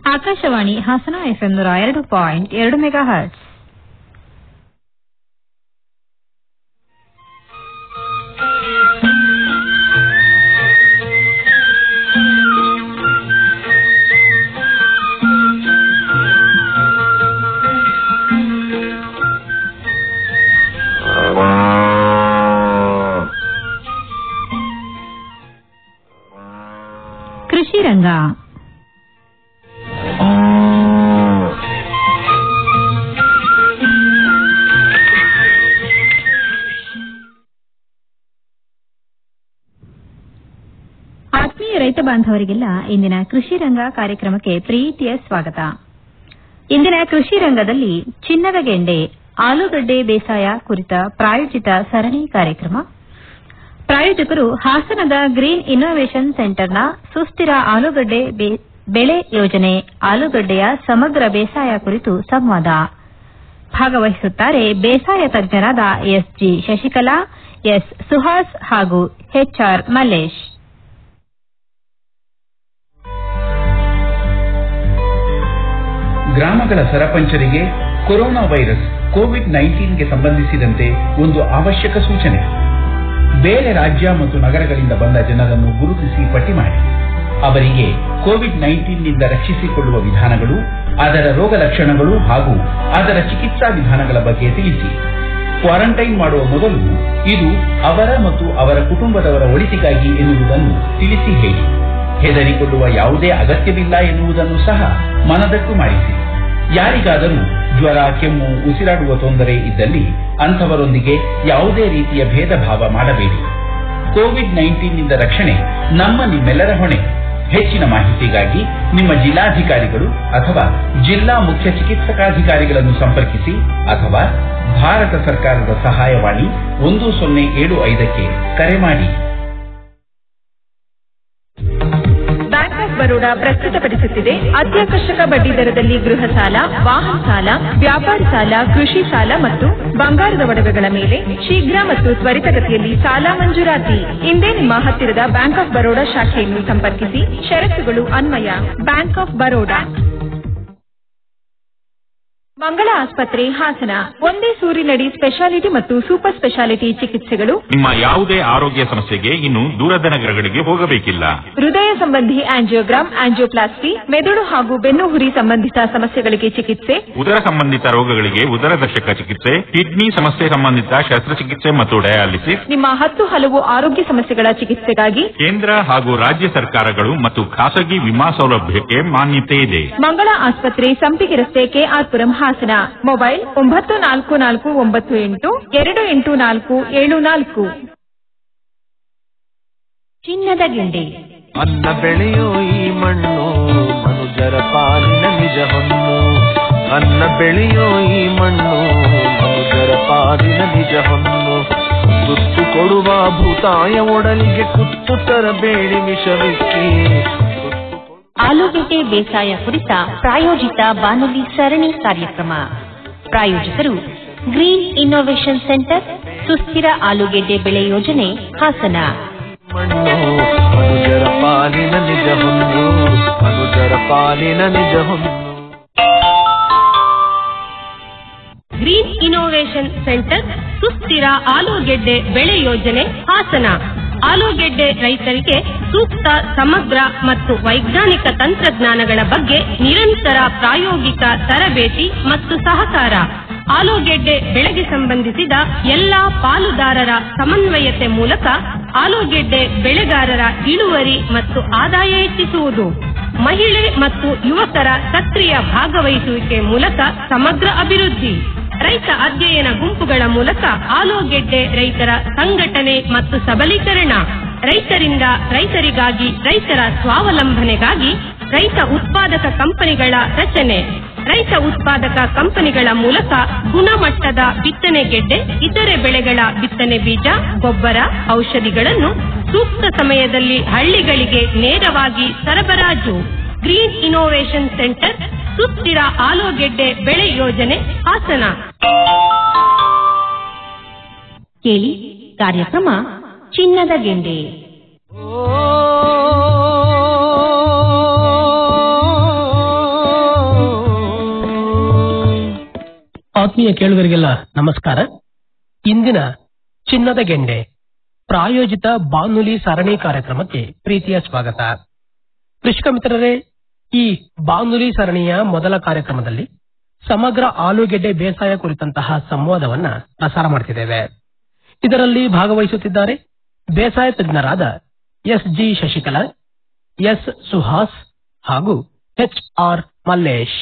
Akashvani Hassan FM ನೂರ ಎರಡು point ಎರಡು ಮೆಗಾ ಹರ್ಟ್ಸ್ ಕೃಷಿ ರಂಗ ಆತ್ಮೀಯ ರೈತ ಬಾಂಧವರಿಗೆಲ್ಲ ಇಂದಿನ ಕೃಷಿ ರಂಗ ಕಾರ್ಯಕ್ರಮಕ್ಕೆ ಪ್ರೀತಿಯ ಸ್ವಾಗತ ಇಂದಿನ ಕೃಷಿ ರಂಗದಲ್ಲಿ ಚಿನ್ನದ ಗೆಂಡೆ ಆಲೂಗಡ್ಡೆ ಬೇಸಾಯ ಕುರಿತ ಪ್ರಾಯೋಜಿತ ಸರಣಿ ಕಾರ್ಯಕ್ರಮ ಪ್ರಾಯೋಜಕರು ಹಾಸನದ ಗ್ರೀನ್ ಇನ್ನೋವೇಷನ್ ಸೆಂಟರ್ನ ಸುಸ್ಥಿರ ಆಲೂಗಡ್ಡೆ ಬೆ- ಬೆಳೆ ಯೋಜನೆ ಆಲೂಗಡ್ಡೆಯ ಸಮಗ್ರ ಬೇಸಾಯ ಕುರಿತು ಸಂವಾದ ಭಾಗವಹಿಸುತ್ತಾರೆ ಬೇಸಾಯ ತಜ್ಞರಾದ ಎಸ್ಜಿ ಶಶಿಕಲಾ ಎಸ್ ಸುಹಾಸ್ ಹಾಗೂ ಎಚ್ಆರ್ ಮಲ್ಲೇಶ್ ಗ್ರಾಮಗಳ ಸರಪಂಚರಿಗೆ ಕೊರೋನಾ ವೈರಸ್ ಕೋವಿಡ್ ನೈನ್ಟೀನ್ಗೆ ಸಂಬಂಧಿಸಿದಂತೆ ಒಂದು ಅವಶ್ಯಕ ಸೂಚನೆ ಬೇರೆ ರಾಜ್ಯ ಮತ್ತು ನಗರಗಳಿಂದ ಬಂದ ಜನರನ್ನು ಗುರುತಿಸಿ ಪಟ್ಟಿ ಮಾಡಿ ಅವರಿಗೆ ಕೋವಿಡ್ ನೈನ್ಟೀನ್ನಿಂದ ರಕ್ಷಿಸಿಕೊಳ್ಳುವ ವಿಧಾನಗಳು ಅದರ ರೋಗ ಲಕ್ಷಣಗಳು ಹಾಗೂ ಅದರ ಚಿಕಿತ್ಸಾ ವಿಧಾನಗಳ ಬಗ್ಗೆ ತಿಳಿಸಿ ಕ್ವಾರಂಟೈನ್ ಮಾಡುವ ಮೊದಲು ಇದು ಅವರ ಮತ್ತು ಅವರ ಕುಟುಂಬದವರ ಒಳಿತಿಗಾಗಿ ಎನ್ನುವುದನ್ನು ತಿಳಿಸಿ ಹೇಳಿ ಹೆದರಿಕೊಳ್ಳುವ ಯಾವುದೇ ಅಗತ್ಯವಿಲ್ಲ ಎನ್ನುವುದನ್ನು ಸಹ ಮನದಟ್ಟು ಮಾಡಿಸಿ ಯಾರಿಗಾದರೂ ಜ್ವರ ಕೆಮ್ಮು ಉಸಿರಾಡುವ ತೊಂದರೆ ಇದ್ದಲ್ಲಿ ಅಂಥವರೊಂದಿಗೆ ಯಾವುದೇ ರೀತಿಯ ಭೇದ ಭಾವ ಮಾಡಬೇಡಿ ಕೋವಿಡ್ ನೈನ್ಟೀನ್ನಿಂದ ರಕ್ಷಣೆ ನಮ್ಮ ನಿಮ್ಮೆಲ್ಲರ ಹೊಣೆ ಹೆಚ್ಚಿನ ಮಾಹಿತಿಗಾಗಿ ನಿಮ್ಮ ಜಿಲ್ಲಾಧಿಕಾರಿಗಳು ಅಥವಾ ಜಿಲ್ಲಾ ಮುಖ್ಯ ಚಿಕಿತ್ಸಕಾಧಿಕಾರಿಗಳನ್ನು ಸಂಪರ್ಕಿಸಿ ಅಥವಾ ಭಾರತ ಸರ್ಕಾರದ ಸಹಾಯವಾಣಿ ಒಂದು ಸೊನ್ನೆ ಏಳು ಐದಕ್ಕೆ ಕರೆ ಮಾಡಿ ಬ್ಯಾಂಕ್ ಆಫ್ ಬರೋಡಾ ಪ್ರಸ್ತುತಪಡಿಸುತ್ತಿದೆ ಅತ್ಯಾಕರ್ಷಕ ಬಡ್ಡಿ ದರದಲ್ಲಿ ಗೃಹ ಸಾಲ ವಾಹನ ಸಾಲ ವ್ಯಾಪಾರ ಸಾಲ ಕೃಷಿ ಸಾಲ ಮತ್ತು ಬಂಗಾರದ ಒಡವೆಗಳ ಮೇಲೆ ಶೀಘ್ರ ಮತ್ತು ತ್ವರಿತಗತಿಯಲ್ಲಿ ಸಾಲ ಮಂಜೂರಾತಿ ಇಂದೇ ನಿಮ್ಮ ಹತ್ತಿರದ ಬ್ಯಾಂಕ್ ಆಫ್ ಬರೋಡಾ ಶಾಖೆಯನ್ನು ಸಂಪರ್ಕಿಸಿ ಷರತ್ತುಗಳು ಅನ್ವಯ ಬ್ಯಾಂಕ್ ಆಫ್ ಬರೋಡಾ ಮಂಗಳ ಆಸ್ಪತ್ರೆ ಹಾಸನ ಒಂದೇ ಸೂರಿನಡಿ ಸ್ಪೆಷಾಲಿಟಿ ಮತ್ತು ಸೂಪರ್ ಸ್ಪೆಷಾಲಿಟಿ ಚಿಕಿತ್ಸೆಗಳು ನಿಮ್ಮ ಯಾವುದೇ ಆರೋಗ್ಯ ಸಮಸ್ಯೆಗೆ ಇನ್ನು ದೂರದ ನಗರಗಳಿಗೆ ಹೋಗಬೇಕಿಲ್ಲ ಹೃದಯ ಸಂಬಂಧಿ ಆಂಜಿಯೋಗ್ರಾಮ್ ಆಂಜಿಯೋಪ್ಲಾಸ್ಟಿ ಮೆದುಳು ಹಾಗೂ ಬೆನ್ನು ಹುರಿ ಸಂಬಂಧಿತ ಸಮಸ್ಯೆಗಳಿಗೆ ಚಿಕಿತ್ಸೆ ಉದರ ಸಂಬಂಧಿತ ರೋಗಗಳಿಗೆ ಉದರದರ್ಶಕ ಚಿಕಿತ್ಸೆ ಕಿಡ್ನಿ ಸಮಸ್ಯೆ ಸಂಬಂಧಿತ ಶಸ್ತ್ರಚಿಕಿತ್ಸೆ ಮತ್ತು ಡಯಾಲಿಸಿಸ್ ನಿಮ್ಮ ಹತ್ತು ಹಲವು ಆರೋಗ್ಯ ಸಮಸ್ಯೆಗಳ ಚಿಕಿತ್ಸೆಗಾಗಿ ಕೇಂದ್ರ ಹಾಗೂ ರಾಜ್ಯ ಸರ್ಕಾರಗಳು ಮತ್ತು ಖಾಸಗಿ ವಿಮಾ ಸೌಲಭ್ಯಕ್ಕೆ ಮಾನ್ಯತೆ ಇದೆ ಮಂಗಳ ಆಸ್ಪತ್ರೆ ಸಂಪಿಗೆ ರಸ್ತೆ ಕೆಆರ್ಪುರಂ ಹಾಸನ ಮೊಬೈಲ್ ಒಂಬತ್ತು ನಾಲ್ಕು ನಾಲ್ಕು ಒಂಬತ್ತು ಎಂಟು ಎರಡು ಎಂಟು ನಾಲ್ಕು ಏಳು ನಾಲ್ಕು ಚಿನ್ನದ ಗೆಂಡೆ ಅನ್ನ ಬೆಳೆಯೋ ಈ ಮಣ್ಣು ಮನುಜರ ಪಾಲಿನ ನಿಜ ಹೊನ್ನು ಅನ್ನ ಬೆಳೆಯೋ ಈ ಮಣ್ಣು ಮನುಜರ ಪಾಲಿನ ನಿಜ ಹೊನ್ನು ತುತ್ತು ಕೊಡುವ ಭೂತಾಯ ಒಡಲಿಗೆ ಕುತ್ತು ತರಬೇಡಿ ವಿಷವಿಕ್ಕಿ ಆಲೂಗೆಡ್ಡೆ ಬೇಸಾಯ ಕುರಿತ ಪ್ರಾಯೋಜಿತ ಬಾನುಲಿ ಸರಣಿ ಕಾರ್ಯಕ್ರಮ ಪ್ರಾಯೋಜಕರು ಗ್ರೀನ್ ಇನ್ನೋವೇಷನ್ ಸೆಂಟರ್ ಸುಸ್ಥಿರ ಆಲೂಗೆಡ್ಡೆ ಬೆಳೆ ಯೋಜನೆ ಹಾಸನ ಮಣ್ಣು ಮನುಜರ ಪಾಲಿನ ನಿಜ ಹೊನ್ನು ಮನುಜರ ಪಾಲಿನ ನಿಜ ಹೊನ್ನು ಗ್ರೀನ್ ಇನೋವೇಷನ್ ಸೆಂಟರ್ ಸುಸ್ಥಿರ ಆಲೂಗೆಡ್ಡೆ ಬೆಳೆ ಯೋಜನೆ ಹಾಸನ ಆಲೂಗೆಡ್ಡೆ ರೈತರಿಗೆ ಸೂಕ್ತ ಸಮಗ್ರ ಮತ್ತು ವೈಜ್ಞಾನಿಕ ತಂತ್ರಜ್ಞಾನಗಳ ಬಗ್ಗೆ ನಿರಂತರ ಪ್ರಾಯೋಗಿಕ ತರಬೇತಿ ಮತ್ತು ಸಹಕಾರ ಆಲೂಗೆಡ್ಡೆ ಬೆಳೆಗೆ ಸಂಬಂಧಿಸಿದ ಎಲ್ಲಾ ಪಾಲುದಾರರ ಸಮನ್ವಯತೆ ಮೂಲಕ ಆಲೂಗೆಡ್ಡೆ ಬೆಳೆಗಾರರ ಇಳುವರಿ ಮತ್ತು ಆದಾಯ ಹೆಚ್ಚಿಸುವುದು ಮಹಿಳೆ ಮತ್ತು ಯುವಕರ ಸಕ್ರಿಯ ಭಾಗವಹಿಸುವಿಕೆ ಮೂಲಕ ಸಮಗ್ರ ಅಭಿವೃದ್ಧಿ ರೈತ ಅಧ್ಯಯನ ಗುಂಪುಗಳ ಮೂಲಕ ಆಲೂಗೆಡ್ಡೆ ರೈತರ ಸಂಘಟನೆ ಮತ್ತು ಸಬಲೀಕರಣ ರೈತರಿಂದ ರೈತರಿಗಾಗಿ ರೈತರ ಸ್ವಾವಲಂಬನೆಗಾಗಿ ರೈತ ಉತ್ಪಾದಕ ಕಂಪನಿಗಳ ರಚನೆ ರೈತ ಉತ್ಪಾದಕ ಕಂಪನಿಗಳ ಮೂಲಕ ಗುಣಮಟ್ಟದ ಬಿತ್ತನೆ ಗೆಡ್ಡೆ ಇತರೆ ಬೆಳೆಗಳ ಬಿತ್ತನೆ ಬೀಜ ಗೊಬ್ಬರ ಔಷಧಿಗಳನ್ನು ಸೂಕ್ತ ಸಮಯದಲ್ಲಿ ಹಳ್ಳಿಗಳಿಗೆ ನೇರವಾಗಿ ಸರಬರಾಜು ಗ್ರೀನ್ ಇನೋವೇಷನ್ ಸೆಂಟರ್ ಸುಸ್ಥಿರ ಆಲೂಗೆಡ್ಡೆ ಬೆಳೆ ಯೋಜನೆ ಹಾಸನ ಕೇಳಿ ಕಾರ್ಯಕ್ರಮ ಚಿನ್ನದ ಗೆಂಡೆ ಓ ಆತ್ಮೀಯ ಕೇಳುಗರಿಗೆಲ್ಲ ನಮಸ್ಕಾರ ಇಂದಿನ ಚಿನ್ನದ ಗೆಂಡೆ ಪ್ರಾಯೋಜಿತ ಬಾನುಲಿ ಸರಣಿ ಕಾರ್ಯಕ್ರಮಕ್ಕೆ ಪ್ರೀತಿಯ ಸ್ವಾಗತ ಕೃಷಿಕ ಮಿತ್ರರೇ ಈ ಬಾನುಲಿ ಸರಣಿಯ ಮೊದಲ ಕಾರ್ಯಕ್ರಮದಲ್ಲಿ ಸಮಗ್ರ ಆಲೂಗೆಡ್ಡೆ ಬೇಸಾಯ ಕುರಿತಂತಹ ಸಂವಾದವನ್ನ ಪ್ರಸಾರ ಮಾಡ್ತಿದ್ದೇವೆ ಇದರಲ್ಲಿ ಭಾಗವಹಿಸುತ್ತಿದ್ದಾರೆ ಬೇಸಾಯ ತಜ್ಞರಾದ S G Shashikala S Suhas ಹಾಗೂ ಎಚ್ ಆರ್ ಮಲ್ಲೇಶ್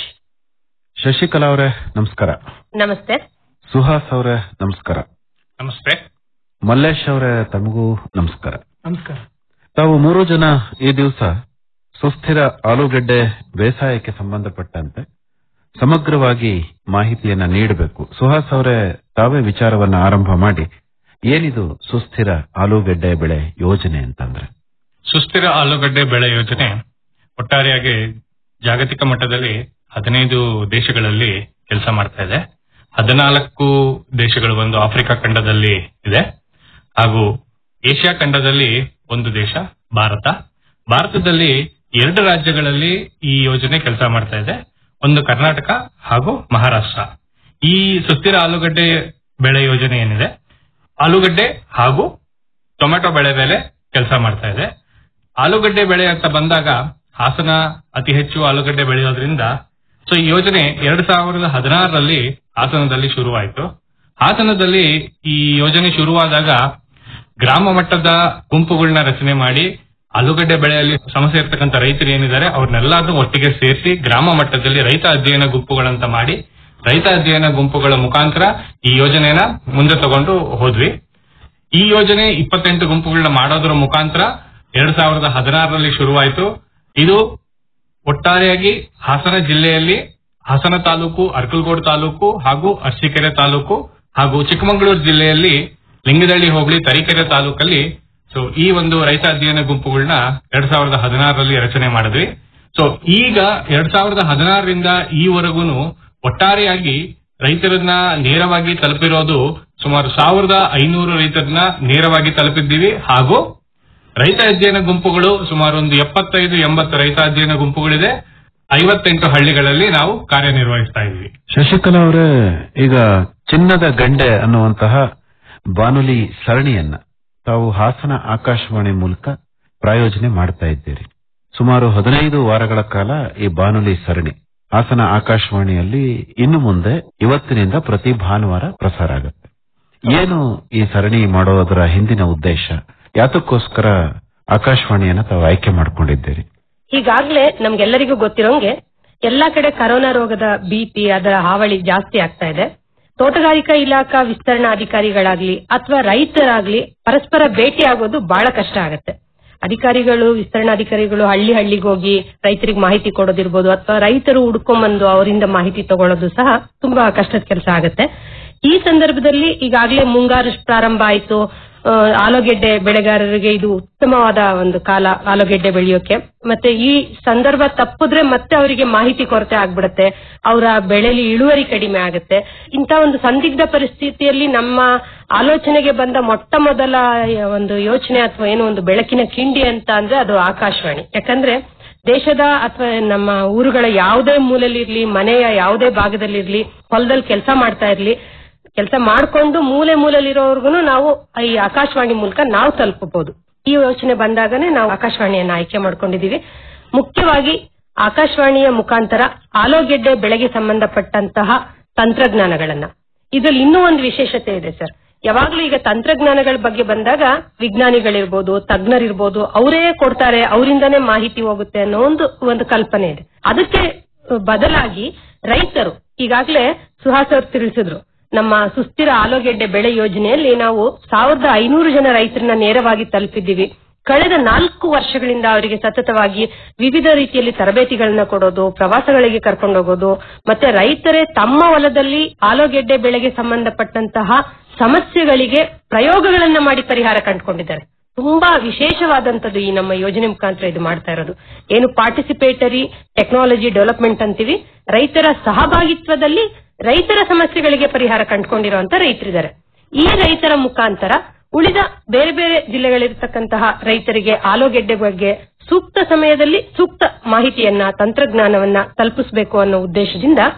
ಶಶಿಕಲಾ ಅವರೇ ನಮಸ್ಕಾರ ನಮಸ್ತೆ ಸುಹಾಸ್ ಅವರೇ ನಮಸ್ಕಾರ ನಮಸ್ತೆ ಮಲ್ಲೇಶ್ ಅವರೇ ತಮಗೂ ನಮಸ್ಕಾರ ನಮಸ್ಕಾರ ತಾವು ಮೂರು ಜನ ಈ ದಿವಸ ಸುಸ್ಥಿರ ಆಲೂಗೆಡ್ಡೆ ಬೇಸಾಯಕ್ಕೆ ಸಂಬಂಧಪಟ್ಟಂತೆ ಸಮಗ್ರವಾಗಿ ಮಾಹಿತಿಯನ್ನ ನೀಡಬೇಕು ಸುಹಾಸ್ ಅವರೇ ತಾವೇ ವಿಚಾರವನ್ನ ಆರಂಭ ಮಾಡಿ ಏನಿದು ಸುಸ್ಥಿರ ಆಲೂಗೆಡ್ಡೆ ಬೆಳೆ ಯೋಜನೆ ಅಂತಂದ್ರೆ ಸುಸ್ಥಿರ ಆಲೂಗಡ್ಡೆ ಬೆಳೆ ಯೋಜನೆ ಒಟ್ಟಾರೆಯಾಗಿ ಜಾಗತಿಕ ಮಟ್ಟದಲ್ಲಿ ಹದಿನೈದು ದೇಶಗಳಲ್ಲಿ ಕೆಲಸ ಮಾಡ್ತಾ ಇದೆ ಹದಿನಾಲ್ಕು ದೇಶಗಳು ಒಂದು ಆಫ್ರಿಕಾ ಖಂಡದಲ್ಲಿ ಇದೆ ಹಾಗೂ ಏಷ್ಯಾ ಖಂಡದಲ್ಲಿ ಒಂದು ದೇಶ ಭಾರತ ಭಾರತದಲ್ಲಿ ಎರಡು ರಾಜ್ಯಗಳಲ್ಲಿ ಈ ಯೋಜನೆ ಕೆಲಸ ಮಾಡ್ತಾ ಇದೆ ಒಂದು ಕರ್ನಾಟಕ ಹಾಗೂ ಮಹಾರಾಷ್ಟ್ರ ಈ ಸುಸ್ಥಿರ ಆಲೂಗಡ್ಡೆ ಬೆಳೆ ಯೋಜನೆ ಏನಿದೆ ಆಲೂಗಡ್ಡೆ ಹಾಗೂ ಟೊಮೆಟೊ ಬೆಳೆ ಮೇಲೆ ಕೆಲಸ ಮಾಡ್ತಾ ಇದೆ ಆಲೂಗಡ್ಡೆ ಬೆಳೆ ಅಂತ ಬಂದಾಗ ಹಾಸನ ಅತಿ ಹೆಚ್ಚು ಆಲೂಗಡ್ಡೆ ಬೆಳೆಯೋದ್ರಿಂದ ಸೊ ಈ ಯೋಜನೆ ಎರಡ್ ಸಾವಿರದ ಹದಿನಾರರಲ್ಲಿ ಹಾಸನದಲ್ಲಿ ಶುರುವಾಯಿತು ಹಾಸನದಲ್ಲಿ ಈ ಯೋಜನೆ ಶುರುವಾದಾಗ ಗ್ರಾಮ ಮಟ್ಟದ ಗುಂಪುಗಳನ್ನ ರಚನೆ ಮಾಡಿ ಆಲೂಗಡ್ಡೆ ಬೆಳೆಯಲ್ಲಿ ಸಮಸ್ಯೆ ಇರ್ತಕ್ಕಂಥ ರೈತರು ಏನಿದ್ದಾರೆ ಅವ್ರನ್ನೆಲ್ಲರನ್ನೂ ಒಟ್ಟಿಗೆ ಸೇರಿಸಿ ಗ್ರಾಮ ಮಟ್ಟದಲ್ಲಿ ರೈತ ಅಧ್ಯಯನ ಗುಂಪುಗಳಂತ ಮಾಡಿ ರೈತ ಅಧ್ಯಯನ ಗುಂಪುಗಳ ಮುಖಾಂತರ ಈ ಯೋಜನೆನ ಮುಂದೆ ತಗೊಂಡು ಹೋದ್ವಿ ಈ ಯೋಜನೆ ಇಪ್ಪತ್ತೆಂಟು ಗುಂಪುಗಳನ್ನ ಮಾಡೋದ್ರ ಮುಖಾಂತರ ಎರಡ್ ಸಾವಿರದ ಹದಿನಾರರಲ್ಲಿ ಶುರುವಾಯಿತು ಇದು ಒಟ್ಟಾರೆಯಾಗಿ ಹಾಸನ ಜಿಲ್ಲೆಯಲ್ಲಿ ಹಾಸನ ತಾಲೂಕು ಅರ್ಕಲ್ಗೋಡ್ ತಾಲೂಕು ಹಾಗೂ ಅರಸೀಕೆರೆ ತಾಲೂಕು ಹಾಗೂ ಚಿಕ್ಕಮಗಳೂರು ಜಿಲ್ಲೆಯಲ್ಲಿ ಲಿಂಗದಳ್ಳಿ ಹೋಬಳಿ ತರೀಕೆರೆ ತಾಲೂಕಲ್ಲಿ ಸೊ ಈ ಒಂದು ರೈತ ಅಧ್ಯಯನ ಗುಂಪುಗಳನ್ನ ಎರಡ್ ಸಾವಿರದ ಹದಿನಾರರಲ್ಲಿ ರಚನೆ ಮಾಡಿದ್ವಿ ಸೊ ಈಗ ಎರಡ್ ಸಾವಿರದ ಹದಿನಾರರಿಂದ ಈವರೆಗೂ ಒಟ್ಟಾರೆಯಾಗಿ ರೈತರನ್ನ ನೇರವಾಗಿ ತಲುಪಿರೋದು ಸುಮಾರು ಸಾವಿರದ ಐನೂರು ರೈತರನ್ನ ನೇರವಾಗಿ ತಲುಪಿದ್ದೀವಿ ಹಾಗೂ ರೈತ ಅಧ್ಯಯನ ಗುಂಪುಗಳು ಸುಮಾರು ಒಂದು ಎಪ್ಪತ್ತೈದು ಎಂಬತ್ತು ರೈತ ಅಧ್ಯಯನ ಗುಂಪುಗಳಿದೆ ಐವತ್ತೆಂಟು ಹಳ್ಳಿಗಳಲ್ಲಿ ನಾವು ಕಾರ್ಯನಿರ್ವಹಿಸ್ತಾ ಇದ್ವಿ ಶಶಿಕಲಾ ಅವರೇ ಈಗ ಚಿನ್ನದ ಗಂಡೆ ಅನ್ನುವಂತಹ ಬಾನುಲಿ ಸರಣಿಯನ್ನ ತಾವು ಹಾಸನ ಆಕಾಶವಾಣಿ ಮೂಲಕ ಪ್ರಾಯೋಜನೆ ಮಾಡ್ತಾ ಇದ್ದೀರಿ ಸುಮಾರು ಹದಿನೈದು ವಾರಗಳ ಕಾಲ ಈ ಬಾನುಲಿ ಸರಣಿ ಹಾಸನ ಆಕಾಶವಾಣಿಯಲ್ಲಿ ಇನ್ನು ಮುಂದೆ ಇವತ್ತಿನಿಂದ ಪ್ರತಿ ಭಾನುವಾರ ಪ್ರಸಾರ ಆಗುತ್ತೆ ಏನು ಈ ಸರಣಿ ಮಾಡೋದರ ಹಿಂದಿನ ಉದ್ದೇಶ ಯಾತಕ್ಕೋಸ್ಕರ ಆಕಾಶವಾಣಿಯನ್ನ ತಾವು ಆಯ್ಕೆ ಮಾಡ್ಕೊಂಡಿದ್ದೀರಿ ಈಗಾಗ್ಲೇ ನಮ್ಗೆಲ್ಲರಿಗೂ ಗೊತ್ತಿರೋಂಗೆ ಎಲ್ಲಾ ಕಡೆ ಕರೋನಾ ರೋಗದ ಭೀತಿ ಅದರ ಹಾವಳಿ ಜಾಸ್ತಿ ಆಗ್ತಾ ಇದೆ ತೋಟಗಾರಿಕಾ ಇಲಾಖಾ ವಿಸ್ತರಣಾ ಅಧಿಕಾರಿಗಳಾಗ್ಲಿ ಅಥವಾ ರೈತರಾಗ್ಲಿ ಪರಸ್ಪರ ಭೇಟಿ ಆಗೋದು ಬಹಳ ಕಷ್ಟ ಆಗತ್ತೆ ಅಧಿಕಾರಿಗಳು ವಿಸ್ತರಣಾಧಿಕಾರಿಗಳು ಹಳ್ಳಿ ಹಳ್ಳಿಗೆ ಹೋಗಿ ರೈತರಿಗೆ ಮಾಹಿತಿ ಕೊಡೋದಿರ್ಬೋದು ಅಥವಾ ರೈತರು ಹುಡ್ಕೊಂಡ್ಬಂದು ಅವರಿಂದ ಮಾಹಿತಿ ತಗೊಳ್ಳೋದು ಸಹ ತುಂಬಾ ಕಷ್ಟದ ಕೆಲಸ ಆಗತ್ತೆ ಈ ಸಂದರ್ಭದಲ್ಲಿ ಈಗಾಗಲೇ ಮುಂಗಾರು ಪ್ರಾರಂಭ ಆಯಿತು ಆಲೂಗೆಡ್ಡೆ ಬೆಳೆಗಾರರಿಗೆ ಇದು ಉತ್ತಮವಾದ ಒಂದು ಕಾಲ ಆಲೂಗೆಡ್ಡೆ ಬೆಳೆಯೋಕೆ ಮತ್ತೆ ಈ ಸಂದರ್ಭ ತಪ್ಪಿದ್ರೆ ಮತ್ತೆ ಅವರಿಗೆ ಮಾಹಿತಿ ಕೊರತೆ ಆಗ್ಬಿಡುತ್ತೆ ಅವರ ಬೆಳೆಲಿ ಇಳುವರಿ ಕಡಿಮೆ ಆಗುತ್ತೆ ಇಂಥ ಒಂದು ಸಂದಿಗ್ಧ ಪರಿಸ್ಥಿತಿಯಲ್ಲಿ ನಮ್ಮ ಆಲೋಚನೆಗೆ ಬಂದ ಮೊಟ್ಟ ಮೊದಲ ಒಂದು ಯೋಚನೆ ಅಥವಾ ಏನೋ ಒಂದು ಬೆಳಕಿನ ಕಿಂಡಿ ಅಂತ ಅಂದ್ರೆ ಅದು ಆಕಾಶವಾಣಿ ಯಾಕಂದ್ರೆ ದೇಶದ ಅಥವಾ ನಮ್ಮ ಊರುಗಳ ಯಾವುದೇ ಮೂಲೆಯಲ್ಲಿರ್ಲಿ ಮನೆಯ ಯಾವುದೇ ಭಾಗದಲ್ಲಿರ್ಲಿ ಹೊಲದಲ್ಲಿ ಕೆಲಸ ಮಾಡ್ತಾ ಇರ್ಲಿ ಕೆಲಸ ಮಾಡ್ಕೊಂಡು ಮೂಲೆ ಮೂಲೆಯಲ್ಲಿರೋರ್ಗು ನಾವು ಈ ಆಕಾಶವಾಣಿ ಮೂಲಕ ನಾವು ತಲುಪಬಹುದು ಈ ಯೋಚನೆ ಬಂದಾಗನೇ ನಾವು ಆಕಾಶವಾಣಿಯನ್ನ ಆಯ್ಕೆ ಮಾಡ್ಕೊಂಡಿದೀವಿ ಮುಖ್ಯವಾಗಿ ಆಕಾಶವಾಣಿಯ ಮುಖಾಂತರ ಆಲೂಗೆಡ್ಡೆ ಬೆಳೆಗೆ ಸಂಬಂಧಪಟ್ಟಂತಹ ತಂತ್ರಜ್ಞಾನಗಳನ್ನ ಇದ್ರಲ್ಲಿ ಇನ್ನೂ ಒಂದು ವಿಶೇಷತೆ ಇದೆ ಸರ್ ಯಾವಾಗ್ಲೂ ಈಗ ತಂತ್ರಜ್ಞಾನಗಳ ಬಗ್ಗೆ ಬಂದಾಗ ವಿಜ್ಞಾನಿಗಳಿರ್ಬೋದು ತಜ್ಞರಿರ್ಬೋದು ಅವರೇ ಕೊಡ್ತಾರೆ ಅವರಿಂದನೇ ಮಾಹಿತಿ ಹೋಗುತ್ತೆ ಅನ್ನೋ ಒಂದು ಒಂದು ಕಲ್ಪನೆ ಇದೆ ಅದಕ್ಕೆ ಬದಲಾಗಿ ರೈತರು ಈಗಾಗಲೇ ಸುಹಾಸ್ ಅವರು ತಿಳಿಸಿದ್ರು ನಮ್ಮ ಸುಸ್ಥಿರ ಆಲೂಗೆಡ್ಡೆ ಬೆಳೆ ಯೋಜನೆಯಲ್ಲಿ ನಾವು ಸಾವಿರದ ಐನೂರು ಜನ ರೈತರನ್ನ ನೇರವಾಗಿ ತಲುಪಿದ್ದೀವಿ ಕಳೆದ ನಾಲ್ಕು ವರ್ಷಗಳಿಂದ ಅವರಿಗೆ ಸತತವಾಗಿ ವಿವಿಧ ರೀತಿಯಲ್ಲಿ ತರಬೇತಿಗಳನ್ನ ಕೊಡೋದು ಪ್ರವಾಸಗಳಿಗೆ ಕರ್ಕೊಂಡೋಗೋದು ಮತ್ತೆ ರೈತರೇ ತಮ್ಮ ಹೊಲದಲ್ಲಿ ಆಲೂಗೆಡ್ಡೆ ಬೆಳೆಗೆ ಸಂಬಂಧಪಟ್ಟಂತಹ ಸಮಸ್ಯೆಗಳಿಗೆ ಪ್ರಯೋಗಗಳನ್ನ ಮಾಡಿ ಪರಿಹಾರ ಕಂಡುಕೊಂಡಿದ್ದಾರೆ ತುಂಬಾ ವಿಶೇಷವಾದಂತದ್ದು ಈ ನಮ್ಮ ಯೋಜನೆ ಮುಖಾಂತರ ಇದು ಮಾಡ್ತಾ ಇರೋದು ಏನು ಪಾರ್ಟಿಸಿಪೇಟರಿ ಟೆಕ್ನಾಲಜಿ ಡೆವಲಪ್ಮೆಂಟ್ ಅಂತೀವಿ ರೈತರ ಸಹಭಾಗಿತ್ವದಲ್ಲಿ ರೈತರ ಸಮಸ್ಯೆಗಳಿಗೆ ಪರಿಹಾರ ಕಂಡುಕೊಂಡಿರುವಂತ ರೈತರಿದ್ದಾರೆ ಈ ರೈತರ ಮುಖಾಂತರ ಉಳಿದ ಬೇರೆ ಬೇರೆ ಜಿಲ್ಲೆಗಳಿರ್ತಕ್ಕಂತಹ ರೈತರಿಗೆ ಆಲೂಗೆಡ್ಡೆ ಬಗ್ಗೆ ಸೂಕ್ತ ಸಮಯದಲ್ಲಿ ಸೂಕ್ತ ಮಾಹಿತಿಯನ್ನ ತಂತ್ರಜ್ಞಾನವನ್ನ ತಲುಪಿಸಬೇಕು ಅನ್ನೋ ಉದ್ದೇಶದಿಂದ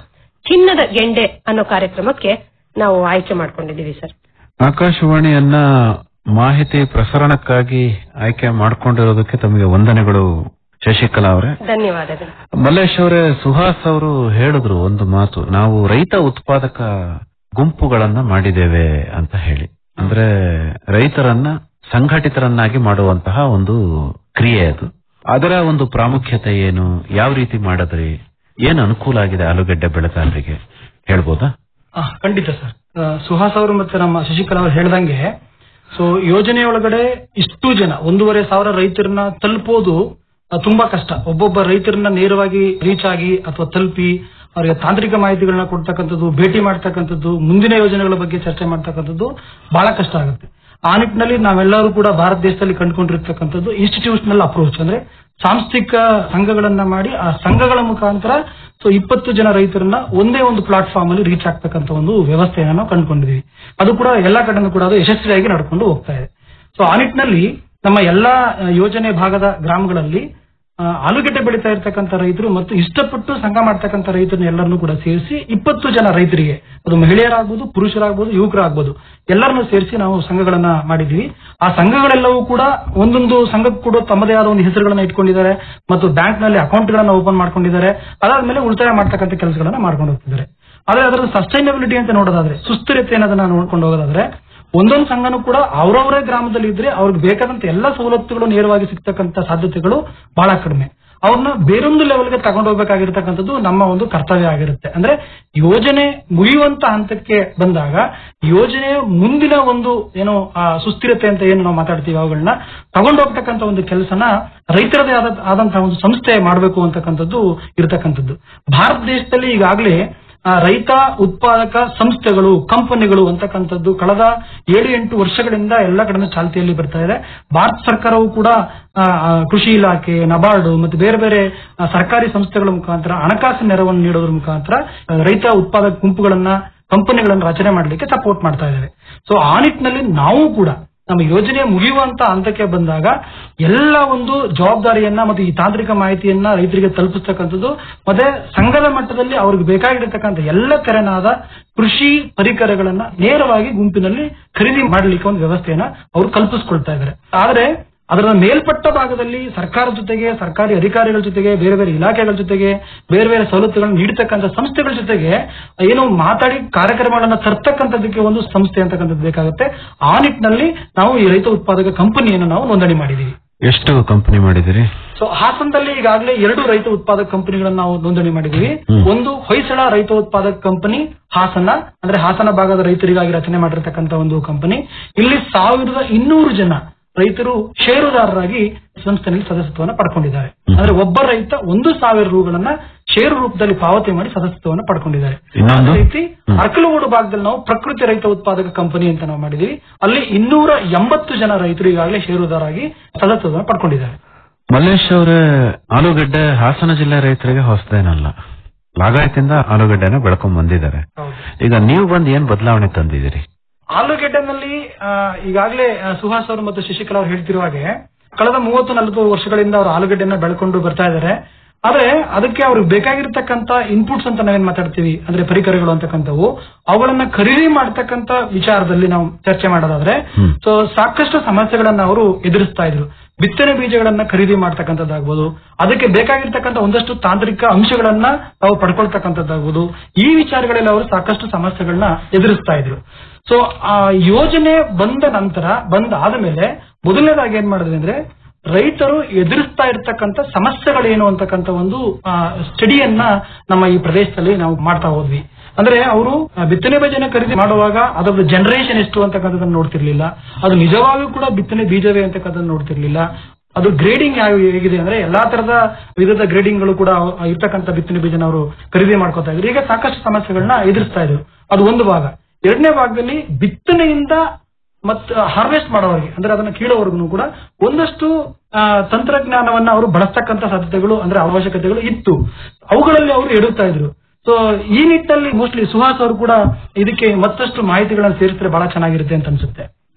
ಚಿನ್ನದ ಗೆಂಡೆ ಅನ್ನೋ ಕಾರ್ಯಕ್ರಮಕ್ಕೆ ನಾವು ಆಯ್ಕೆ ಮಾಡ್ಕೊಂಡಿದೀವಿ ಸರ್ ಆಕಾಶವಾಣಿಯನ್ನ ಮಾಹಿತಿ ಪ್ರಸರಣಕ್ಕಾಗಿ ಆಯ್ಕೆ ಮಾಡ್ಕೊಂಡಿರೋದಕ್ಕೆ ತಮಗೆ ವಂದನೆಗಳು ಶಶಿಕಲಾ ಅವರೇ ಧನ್ಯವಾದಗಳು ಮಲ್ಲೇಶ್ ಅವರೇ ಸುಹಾಸ್ ಅವರು ಹೇಳಿದ್ರು ಒಂದು ಮಾತು ನಾವು ರೈತ ಉತ್ಪಾದಕ ಗುಂಪುಗಳನ್ನ ಮಾಡಿದ್ದೇವೆ ಅಂತ ಹೇಳಿ ಅಂದ್ರೆ ರೈತರನ್ನ ಸಂಘಟಿತರನ್ನಾಗಿ ಮಾಡುವಂತಹ ಒಂದು ಕ್ರಿಯೆ ಅದು ಅದರ ಒಂದು ಪ್ರಾಮುಖ್ಯತೆ ಏನು ಯಾವ ರೀತಿ ಮಾಡಿದ್ರಿ ಏನು ಅನುಕೂಲ ಆಗಿದೆ ಆಲೂಗಡ್ಡೆ ಬೆಳೆಗಾರರಿಗೆ ಹೇಳ್ಬೋದಾ ಆ, ಖಂಡಿತ ಸರ್ ಆ, ಸುಹಾಸ್ ಅವರು ಮತ್ತೆ ನಮ್ಮ ಶಶಿಕಲಾ ಅವರು ಹೇಳ್ದಂಗೆ ಸೊ ಯೋಜನೆಯೊಳಗಡೆ ಇಷ್ಟು ಜನ ಒಂದೂವರೆ ಸಾವಿರ ರೈತರನ್ನ ತಲುಪೋದು ಆ, ತುಂಬಾ ಕಷ್ಟ ಒಬ್ಬೊಬ್ಬ ರೈತರನ್ನ ನೇರವಾಗಿ ರೀಚ್ ಆಗಿ ಅಥವಾ ತಲುಪಿ ಅವರಿಗೆ ತಾಂತ್ರಿಕ ಮಾಹಿತಿಗಳನ್ನ ಕೊಡ್ತಕ್ಕಂಥದ್ದು ಭೇಟಿ ಮಾಡ್ತಕ್ಕಂಥದ್ದು ಮುಂದಿನ ಯೋಜನೆಗಳ ಬಗ್ಗೆ ಚರ್ಚೆ ಮಾಡ್ತಕ್ಕಂಥದ್ದು ಬಹಳ ಕಷ್ಟ ಆಗುತ್ತೆ ಆ ನಿಟ್ಟಿನಲ್ಲಿ ನಾವೆಲ್ಲರೂ ಕೂಡ ಭಾರತ ದೇಶದಲ್ಲಿ ಕಂಡುಕೊಂಡಿರ್ತಕ್ಕಂಥದ್ದು ಇನ್ಸ್ಟಿಟ್ಯೂಷನಲ್ ಅಪ್ರೋಚ್ ಅಂದ್ರೆ ಸಾಂಸ್ಥಿಕ ಸಂಘಗಳನ್ನ ಮಾಡಿ ಆ ಸಂಘಗಳ ಮುಖಾಂತರ ಸೊ ಇಪ್ಪತ್ತು ಜನ ರೈತರನ್ನ ಒಂದೇ ಒಂದು ಪ್ಲಾಟ್ಫಾರ್ಮ್ ಅಲ್ಲಿ ರೀಚ್ ಆಗ್ತಕ್ಕಂಥ ಒಂದು ವ್ಯವಸ್ಥೆಯನ್ನ ನಾವು ಕಂಡುಕೊಂಡಿದೀವಿ ಅದು ಕೂಡ ಎಲ್ಲಾ ಕಡೆನೂ ಕೂಡ ಅದು ಯಶಸ್ವಿಯಾಗಿ ನಡ್ಕೊಂಡು ಹೋಗ್ತಾ ಇದೆ ಸೊ ಆ ನಿಟ್ಟಿನಲ್ಲಿ ನಮ್ಮ ಎಲ್ಲಾ ಆ, ಯೋಜನೆ ಭಾಗದ ಗ್ರಾಮಗಳಲ್ಲಿ ಆ, ಆಲೂಗೆಡ್ಡೆ ಬೆಳೀತಾ ಇರ್ತಕ್ಕಂಥ ರೈತರು ಮತ್ತು ಇಷ್ಟಪಟ್ಟು ಸಂಘ ಮಾಡ್ತಕ್ಕಂಥ ರೈತರನ್ನ ಎಲ್ಲರನ್ನೂ ಕೂಡ ಸೇರಿಸಿ ಇಪ್ಪತ್ತು ಜನ ರೈತರಿಗೆ ಅದು ಮಹಿಳೆಯರಾಗ್ಬೋದು ಪುರುಷರಾಗ್ಬೋದು ಯುವಕರಾಗ್ಬೋದು ಎಲ್ಲರನ್ನೂ ಸೇರಿಸಿ ನಾವು ಸಂಘಗಳನ್ನ ಮಾಡಿದೀವಿ ಆ ಸಂಘಗಳೆಲ್ಲವೂ ಕೂಡ ಒಂದೊಂದು ಸಂಘಕ್ಕೂ ಕೂಡ ತಮ್ಮದೇ ಆದ ಒಂದು ಹೆಸರುಗಳನ್ನ ಇಟ್ಕೊಂಡಿದ್ದಾರೆ ಮತ್ತು ಬ್ಯಾಂಕ್ ನಲ್ಲಿ ಅಕೌಂಟ್ ಗಳನ್ನ ಓಪನ್ ಮಾಡ್ಕೊಂಡಿದ್ದಾರೆ ಅದಾದ್ಮೇಲೆ ಉಳಿತಾಯ ಮಾಡ್ತಕ್ಕಂಥ ಕೆಲಸಗಳನ್ನ ಮಾಡ್ಕೊಂಡು ಹೋಗ್ತಿದ್ದಾರೆ ಆದ್ರೆ ಅದರ ಸಸ್ಟೈನಬಿಲಿಟಿ ಅಂತ ನೋಡೋದಾದ್ರೆ ಸುಸ್ಥಿರತೆ ಅನ್ನೋದನ್ನ ನೋಡ್ಕೊಂಡು ಹೋಗೋದಾದ್ರೆ ಒಂದೊಂದು ಸಂಘನೂ ಕೂಡ ಅವರವರೇ ಗ್ರಾಮದಲ್ಲಿ ಇದ್ರೆ ಅವ್ರಿಗೆ ಬೇಕಾದಂತ ಎಲ್ಲ ಸವಲತ್ತುಗಳು ನೇರವಾಗಿ ಸಿಗ್ತಕ್ಕಂತ ಸಾಧ್ಯತೆಗಳು ಬಹಳ ಕಡಿಮೆ ಅವ್ರನ್ನ ಬೇರೊಂದು ಲೆವೆಲ್ಗೆ ತಗೊಂಡೋಗ್ಬೇಕಾಗಿರ್ತಕ್ಕಂಥದ್ದು ನಮ್ಮ ಒಂದು ಕರ್ತವ್ಯ ಆಗಿರುತ್ತೆ ಅಂದ್ರೆ ಯೋಜನೆ ಮುಗಿಯುವಂತ ಹಂತಕ್ಕೆ ಬಂದಾಗ ಯೋಜನೆಯ ಮುಂದಿನ ಒಂದು ಏನು ಆ ಸುಸ್ಥಿರತೆ ಅಂತ ಏನು ನಾವು ಮಾತಾಡ್ತೀವಿ ಅವುಗಳನ್ನ ತಗೊಂಡೋಗ್ತಕ್ಕಂಥ ಒಂದು ಕೆಲಸನ ರೈತರದೇ ಆದ ಆದಂತಹ ಒಂದು ಸಂಸ್ಥೆ ಮಾಡಬೇಕು ಅಂತಕ್ಕಂಥದ್ದು ಇರತಕ್ಕಂಥದ್ದು ಭಾರತ ದೇಶದಲ್ಲಿ ಈಗಾಗಲೇ ಆ, ರೈತ ಉತ್ಪಾದಕ ಸಂಸ್ಥೆಗಳು ಕಂಪನಿಗಳು ಅಂತಕ್ಕಂಥದ್ದು ಕಳೆದ ಏಳು ಎಂಟು ವರ್ಷಗಳಿಂದ ಎಲ್ಲ ಕಡೆ ಚಾಲ್ತಿಯಲ್ಲಿ ಬರ್ತಾ ಇದೆ ಭಾರತ ಸರ್ಕಾರವು ಕೂಡ ಆ, ಆ, ಕೃಷಿ ಇಲಾಖೆ ನಬಾರ್ಡ್ ಮತ್ತು ಬೇರೆ ಬೇರೆ ಆ, ಸರ್ಕಾರಿ ಸಂಸ್ಥೆಗಳ ಮುಖಾಂತರ ಹಣಕಾಸಿನ ನೆರವನ್ನು ನೀಡೋದ್ರ ಮುಖಾಂತರ ಆ, ರೈತ ಉತ್ಪಾದಕ ಗುಂಪುಗಳನ್ನ ಕಂಪನಿಗಳನ್ನು ರಚನೆ ಮಾಡಲಿಕ್ಕೆ ಸಪೋರ್ಟ್ ಮಾಡ್ತಾ ಇದ್ದೇವೆ ಸೊ ಆ ನಿಟ್ಟಿನಲ್ಲಿ ನಾವು ಕೂಡ ನಮ್ಮ ಯೋಜನೆ ಮುಗಿಯುವಂತ ಹಂತಕ್ಕೆ ಬಂದಾಗ ಎಲ್ಲ ಒಂದು ಜವಾಬ್ದಾರಿಯನ್ನ ಮತ್ತು ಈ ತಾಂತ್ರಿಕ ಮಾಹಿತಿಯನ್ನ ರೈತರಿಗೆ ತಲುಪಿಸ್ತಕ್ಕಂಥದ್ದು ಮತ್ತೆ ಸಂಘದ ಮಟ್ಟದಲ್ಲಿ ಅವ್ರಿಗೆ ಬೇಕಾಗಿರತಕ್ಕಂಥ ಎಲ್ಲ ತೆರನಾದ ಕೃಷಿ ಪರಿಕರಗಳನ್ನ ನೇರವಾಗಿ ಗುಂಪಿನಲ್ಲಿ ಖರೀದಿ ಮಾಡಲಿಕ್ಕೆ ಒಂದು ವ್ಯವಸ್ಥೆಯನ್ನ ಅವರು ಕಲ್ಪಿಸ್ಕೊಳ್ತಾ ಇದ್ದಾರೆ ಆದ್ರೆ ಅದರ ಮೇಲ್ಪಟ್ಟ ಭಾಗದಲ್ಲಿ ಸರ್ಕಾರದ ಜೊತೆಗೆ ಸರ್ಕಾರಿ ಅಧಿಕಾರಿಗಳ ಜೊತೆಗೆ ಬೇರೆ ಬೇರೆ ಇಲಾಖೆಗಳ ಜೊತೆಗೆ ಬೇರೆ ಬೇರೆ ಸವಲತ್ತುಗಳನ್ನು ನೀಡತಕ್ಕಂಥ ಸಂಸ್ಥೆಗಳ ಜೊತೆಗೆ ಏನು ಮಾತಾಡಿ ಕಾರ್ಯಕ್ರಮಗಳನ್ನ ತರ್ತಕ್ಕಂಥದ್ದಕ್ಕೆ ಒಂದು ಸಂಸ್ಥೆ ಅಂತಕ್ಕಂಥದ್ದು ಬೇಕಾಗುತ್ತೆ ಆ ನಿಟ್ಟಿನಲ್ಲಿ ನಾವು ಈ ರೈತ ಉತ್ಪಾದಕ ಕಂಪನಿಯನ್ನು ನಾವು ನೋಂದಣಿ ಮಾಡಿದೀವಿ ಎಷ್ಟು ಕಂಪನಿ ಮಾಡಿದಿರಿ ಸೊ ಹಾಸನದಲ್ಲಿ ಈಗಾಗಲೇ ಎರಡು ರೈತ ಉತ್ಪಾದಕ ಕಂಪನಿಗಳನ್ನ ನಾವು ನೋಂದಣಿ ಮಾಡಿದೀವಿ ಹ್ಮ್. ಒಂದು ಹೊಯ್ಸಳ ರೈತ ಉತ್ಪಾದಕ ಕಂಪನಿ ಹಾಸನ ಅಂದ್ರೆ ಹಾಸನ ಭಾಗದ ರೈತರಿಗಾಗಿ ರಚನೆ ಮಾಡಿರ್ತಕ್ಕಂಥ ಒಂದು ಕಂಪನಿ ಇಲ್ಲಿ ಸಾವಿರದ ಇನ್ನೂರು ಜನ ರೈತರು ಷೇರುದಾರರಾಗಿ ಸಂಸ್ಥೆಯಲ್ಲಿ ಸದಸ್ಯತ್ವವನ್ನು ಪಡ್ಕೊಂಡಿದ್ದಾರೆ ಅಂದ್ರೆ ಒಬ್ಬ ರೈತ ಒಂದು ಸಾವಿರ ರೂಗಳನ್ನ ಷೇರು ರೂಪದಲ್ಲಿ ಪಾವತಿ ಮಾಡಿ ಸದಸ್ಯತ್ವವನ್ನು ಪಡ್ಕೊಂಡಿದ್ದಾರೆ ಇನ್ನೊಂದು? ಅದೇ ರೀತಿ ಅರ್ಕಲಗೋಡು ಭಾಗದಲ್ಲಿ ನಾವು ಪ್ರಕೃತಿ ರೈತ ಉತ್ಪಾದಕ ಕಂಪನಿ ಅಂತ ನಾವು ಮಾಡಿದೀವಿ ಅಲ್ಲಿ ಇನ್ನೂರ ಎಂಬತ್ತು ಜನ ರೈತರು ಈಗಾಗಲೇ ಷೇರುದಾರಾಗಿ ಸದಸ್ಯತ್ವವನ್ನು ಪಡ್ಕೊಂಡಿದ್ದಾರೆ ಮಲ್ಲೇಶ್ ಅವರೇ ಆಲೂಗಡ್ಡೆ ಹಾಸನ ಜಿಲ್ಲೆ ರೈತರಿಗೆ ಹೊಸದೇನಲ್ಲ ಲಾಗಾಯತಿಂದ ಆಲೂಗಡ್ಡೆನ ಬೆಳ್ಕೊಂಡ್ ಬಂದಿದ್ದಾರೆ ಈಗ ನೀವು ಬಂದು ಏನ್ ಬದಲಾವಣೆ ತಂದಿದ್ದೀರಿ ಆಲೂಗೆಡ್ಡೆನಲ್ಲಿ ಆ, ಈಗಾಗಲೇ ಆ, ಸುಹಾಸ್ ಅವರು ಮತ್ತು ಶಶಿಕಲಾ ಅವರು ಹೇಳ್ತಿರುವ ಹಾಗೆ ಕಳೆದ ಮೂವತ್ತು ನಲವತ್ತು ವರ್ಷಗಳಿಂದ ಅವರು ಆಲೂಗಡ್ಡೆನ ಬೆಳ್ಕೊಂಡು ಬರ್ತಾ ಇದ್ದಾರೆ ಆದ್ರೆ ಅದಕ್ಕೆ ಅವ್ರಿಗೆ ಬೇಕಾಗಿರ್ತಕ್ಕಂತ ಇನ್ಪುಟ್ಸ್ ಅಂತ ನಾವೇನ್ ಮಾತಾಡ್ತೀವಿ ಅಂದ್ರೆ ಪರಿಕರಗಳು ಅಂತಕ್ಕಂಥವು ಅವುಗಳನ್ನ ಖರೀದಿ ಮಾಡ್ತಕ್ಕಂತ ವಿಚಾರದಲ್ಲಿ ನಾವು ಚರ್ಚೆ ಮಾಡೋದಾದ್ರೆ ಸೊ ಸಾಕಷ್ಟು ಸಮಸ್ಯೆಗಳನ್ನ ಅವರು ಎದುರಿಸ್ತಾ ಇದ್ರು ಬಿತ್ತನೆ ಬೀಜಗಳನ್ನ ಖರೀದಿ ಮಾಡ್ತಕ್ಕಂಥದ್ದಾಗ್ಬೋದು ಅದಕ್ಕೆ ಬೇಕಾಗಿರ್ತಕ್ಕಂಥ ಒಂದಷ್ಟು ತಾಂತ್ರಿಕ ಅಂಶಗಳನ್ನ ನಾವು ಪಡ್ಕೊಳ್ತಕ್ಕಂಥದ್ದಾಗ್ಬೋದು ಈ ವಿಚಾರಗಳಲ್ಲಿ ಅವರು ಸಾಕಷ್ಟು ಸಮಸ್ಯೆಗಳನ್ನ ಎದುರಿಸ್ತಾ ಇದ್ರು ಸೊ ಆ ಯೋಜನೆ ಬಂದ ನಂತರ ಬಂದ ಆದ್ಮೇಲೆ ಮೊದಲನೇದಾಗಿ ಏನ್ ಮಾಡಿದ್ವಿ ಅಂದ್ರೆ ರೈತರು ಎದುರಿಸ್ತಾ ಇರ್ತಕ್ಕಂಥ ಸಮಸ್ಯೆಗಳೇನು ಅಂತಕ್ಕಂಥ ಒಂದು ಸ್ಟಡಿಯನ್ನ ನಮ್ಮ ಈ ಪ್ರದೇಶದಲ್ಲಿ ನಾವು ಮಾಡ್ತಾ ಹೋದ್ವಿ ಅಂದ್ರೆ ಅವರು ಬಿತ್ತನೆ ಬೀಜನ ಖರೀದಿ ಮಾಡುವಾಗ ಅದರ ಜನರೇಷನ್ ಎಷ್ಟು ಅಂತಕ್ಕಂಥದ್ದನ್ನ ನೋಡ್ತಿರ್ಲಿಲ್ಲ ಅದು ನಿಜವಾಗಿಯೂ ಕೂಡ ಬಿತ್ತನೆ ಬೀಜವೇ ಅಂತಕ್ಕಂಥದ್ದು ನೋಡ್ತಿರ್ಲಿಲ್ಲ ಅದು ಗ್ರೇಡಿಂಗ್ ಯಾವ ಹೇಗಿದೆ ಅಂದ್ರೆ ಎಲ್ಲಾ ತರದ ವಿಧದ ಗ್ರೇಡಿಂಗ್ಗಳು ಕೂಡ ಇರ್ತಕ್ಕಂಥ ಬಿತ್ತನೆ ಬೀಜನ ಅವರು ಖರೀದಿ ಮಾಡ್ಕೊತಾ ಇದ್ರು ಈಗ ಸಾಕಷ್ಟು ಸಮಸ್ಯೆಗಳನ್ನ ಎದುರಿಸ್ತಾ ಇದ್ರು ಅದು ಒಂದು ಭಾಗ ಎರಡನೇ ಭಾಗದಲ್ಲಿ ಬಿತ್ತನೆಯಿಂದ ಮತ್ತು ಹಾರ್ವೆಸ್ಟ್ ಮಾಡೋವರೆಗೆ ಅಂದ್ರೆ ಅದನ್ನ ಕೀಳೋವರೆಗೂ ಕೂಡ ಒಂದಷ್ಟು ಆ, ತಂತ್ರಜ್ಞಾನವನ್ನ ಅವರು ಬಳಸ್ತಕ್ಕಂಥ ಸಾಧ್ಯತೆಗಳು ಅಂದ್ರೆ ಅವಶ್ಯಕತೆಗಳು ಇತ್ತು ಅವುಗಳಲ್ಲಿ ಅವರು ಎಡುತ್ತಾ ಇದ್ರು ಸೊ ಈ ನಿಟ್ಟಿನಲ್ಲಿ ಮೋಸ್ಟ್ಲಿ ಸುಹಾಸ್ ಅವರು ಕೂಡ ಇದಕ್ಕೆ ಮತ್ತಷ್ಟು ಮಾಹಿತಿಗಳನ್ನ ಸೇರಿಸಿದ್ರೆ ಬಹಳ ಚೆನ್ನಾಗಿರುತ್ತೆ ಅಂತ ಅನ್ಸುತ್ತೆ